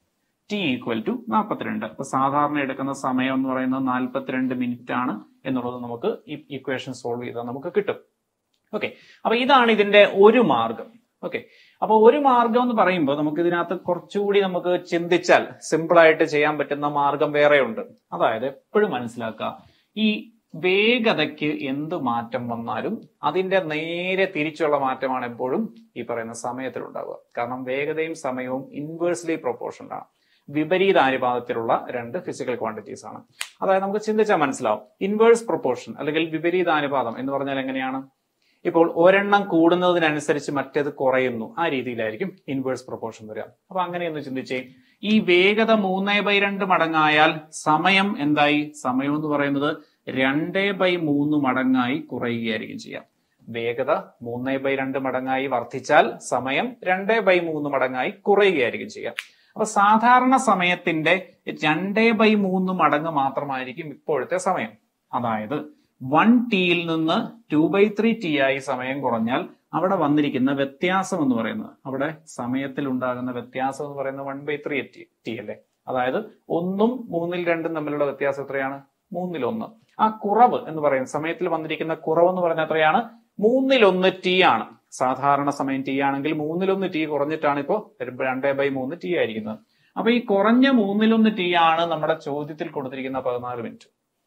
ടി ഈക്വൽ ടു നാൽപ്പത്തിരണ്ട് അപ്പൊ സാധാരണ എടുക്കുന്ന സമയം എന്ന് പറയുന്നത് നാൽപ്പത്തിരണ്ട് മിനിറ്റ് ആണ് എന്നുള്ളത് നമുക്ക് ഈ ഇക്വേഷൻ സോൾവ് ചെയ്താൽ നമുക്ക് കിട്ടും ഓക്കെ അപ്പൊ ഇതാണ് ഇതിന്റെ ഒരു മാർഗം ഓക്കെ അപ്പൊ ഒരു മാർഗം എന്ന് പറയുമ്പോൾ നമുക്ക് ഇതിനകത്ത് കുറച്ചുകൂടി നമുക്ക് ചിന്തിച്ചാൽ സിമ്പിൾ ആയിട്ട് ചെയ്യാൻ പറ്റുന്ന മാർഗം വേറെയുണ്ട് അതായത് എപ്പോഴും മനസ്സിലാക്കുക ഈ വേഗതയ്ക്ക് എന്ത് മാറ്റം വന്നാലും അതിന്റെ നേരെ തിരിച്ചുള്ള മാറ്റമാണ് എപ്പോഴും ഈ പറയുന്ന സമയത്തിൽ ഉണ്ടാവുക കാരണം വേഗതയും സമയവും ഇൻവേഴ്സ്ലി പ്രൊപ്പോർഷണൽ ആണ് വിപരീത അനുപാതത്തിലുള്ള രണ്ട് ഫിസിക്കൽ ക്വാണ്ടിറ്റീസ് ആണ് അതായത് നമുക്ക് ചിന്തിച്ചാൽ മനസ്സിലാവും ഇൻവേഴ്സ് പ്രൊപ്പോർഷൻ അല്ലെങ്കിൽ വിപരീത അനുപാതം എന്ന് പറഞ്ഞാൽ എങ്ങനെയാണ് ഇപ്പോൾ ഒരെണ്ണം കൂടുന്നതിനനുസരിച്ച് മറ്റേത് കുറയുന്നു ആ രീതിയിലായിരിക്കും ഇൻവേഴ്സ് പ്രൊപ്പോർഷൻ വരിക അപ്പൊ അങ്ങനെയൊന്ന് ചിന്തിച്ചേ ഈ വേഗത മൂന്നേ ബൈ രണ്ട് മടങ്ങായാൽ സമയം എന്തായി സമയം എന്ന് പറയുന്നത് രണ്ടേ ബൈ മൂന്ന് മടങ്ങായി കുറയുകയായിരിക്കും ചെയ്യാം വേഗത മൂന്നേ ബൈ രണ്ട് മടങ്ങായി വർദ്ധിച്ചാൽ സമയം രണ്ടേ ബൈ മൂന്ന് മടങ്ങായി കുറയുകയായിരിക്കും ചെയ്യാം അപ്പൊ സാധാരണ സമയത്തിന്റെ രണ്ടേ ബൈ മൂന്ന് മടങ്ങ് മാത്രമായിരിക്കും ഇപ്പോഴത്തെ സമയം അതായത് വൺ ടിയിൽ നിന്ന് ടു ബൈ ത്രീ ടി ആയി സമയം കുറഞ്ഞാൽ അവിടെ വന്നിരിക്കുന്ന വ്യത്യാസം എന്ന് പറയുന്നത് അവിടെ സമയത്തിൽ ഉണ്ടാകുന്ന വ്യത്യാസം എന്ന് പറയുന്നത് one by three T T അല്ലേ അതായത് ഒന്നും മൂന്നിൽ രണ്ടും തമ്മിലുള്ള വ്യത്യാസം എത്രയാണ് മൂന്നിൽ ഒന്ന് ആ കുറവ് എന്ന് പറയുന്നത് സമയത്തിൽ വന്നിരിക്കുന്ന കുറവ് എന്ന് പറയുന്നത് എത്രയാണ് മൂന്നിലൊന്ന് ടി ആണ് സാധാരണ സമയം ടി ആണെങ്കിൽ മൂന്നിലൊന്ന് ടി കുറഞ്ഞിട്ടാണ് ഇപ്പോൾ രണ്ടേ ബൈ മൂന്ന് ടി ആയിരിക്കുന്നത് അപ്പൊ ഈ കുറഞ്ഞ മൂന്നിലൊന്ന് ടി ആണ് നമ്മുടെ ചോദ്യത്തിൽ കൊടുത്തിരിക്കുന്ന പതിനാല് മിനിറ്റ്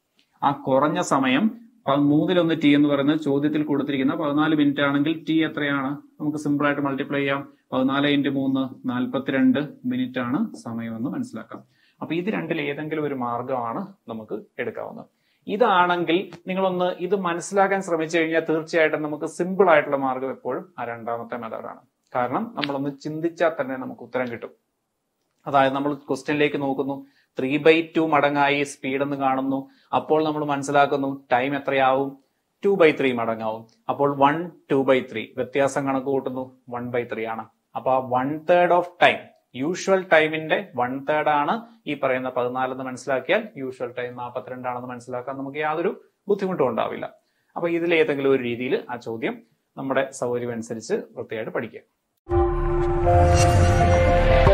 ആ കുറഞ്ഞ സമയം മൂന്നിലൊന്ന് ടി എന്ന് പറയുന്നത് ചോദ്യത്തിൽ കൊടുത്തിരിക്കുന്ന പതിനാല് മിനിറ്റ് ആണെങ്കിൽ ടി എത്രയാണ് നമുക്ക് സിമ്പിൾ ആയിട്ട് മൾട്ടിപ്ലൈ ചെയ്യാം പതിനാല് ഇൻറ്റു മൂന്ന് നാൽപ്പത്തിരണ്ട് മിനിറ്റ് ആണ് സമയമെന്ന് മനസ്സിലാക്കാം അപ്പൊ ഇത് രണ്ടിൽ ഏതെങ്കിലും ഒരു മാർഗമാണ് നമുക്ക് എടുക്കാവുന്നത് ഇതാണെങ്കിൽ നിങ്ങളൊന്ന് ഇത് മനസ്സിലാക്കാൻ ശ്രമിച്ചു കഴിഞ്ഞാൽ തീർച്ചയായിട്ടും നമുക്ക് സിമ്പിൾ ആയിട്ടുള്ള മാർഗം എപ്പോഴും ആ രണ്ടാമത്തെ മെത്തേഡാണ് കാരണം നമ്മളൊന്ന് ചിന്തിച്ചാൽ തന്നെ നമുക്ക് ഉത്തരം കിട്ടും അതായത് നമ്മൾ ക്വസ്റ്റ്യനിലേക്ക് നോക്കുന്നു ത്രീ ബൈ ടു മടങ്ങായി സ്പീഡ് എന്ന് കാണുന്നു അപ്പോൾ നമ്മൾ മനസ്സിലാക്കുന്നു ടൈം എത്രയാവും ടു ബൈ ത്രീ മടങ്ങാവും അപ്പോൾ വൺ ടു ബൈ ത്രീ വ്യത്യാസം കണക്ക് കൂട്ടുന്നു വൺ ബൈ ത്രീ ആണ് അപ്പൊ ആ one third of time usual ടൈമിന്റെ വൺ തേർഡ് ആണ് ഈ പറയുന്ന പതിനാലെന്ന് മനസ്സിലാക്കിയാൽ യൂഷ്വൽ ടൈം നാൽപ്പത്തിരണ്ടാണെന്ന് മനസ്സിലാക്കാൻ നമുക്ക് യാതൊരു ബുദ്ധിമുട്ടും ഉണ്ടാവില്ല അപ്പൊ ഇതിൽ ഏതെങ്കിലും ഒരു രീതിയിൽ ആ ചോദ്യം നമ്മുടെ സൗകര്യം അനുസരിച്ച് വൃത്തിയായിട്ട് പഠിക്കുക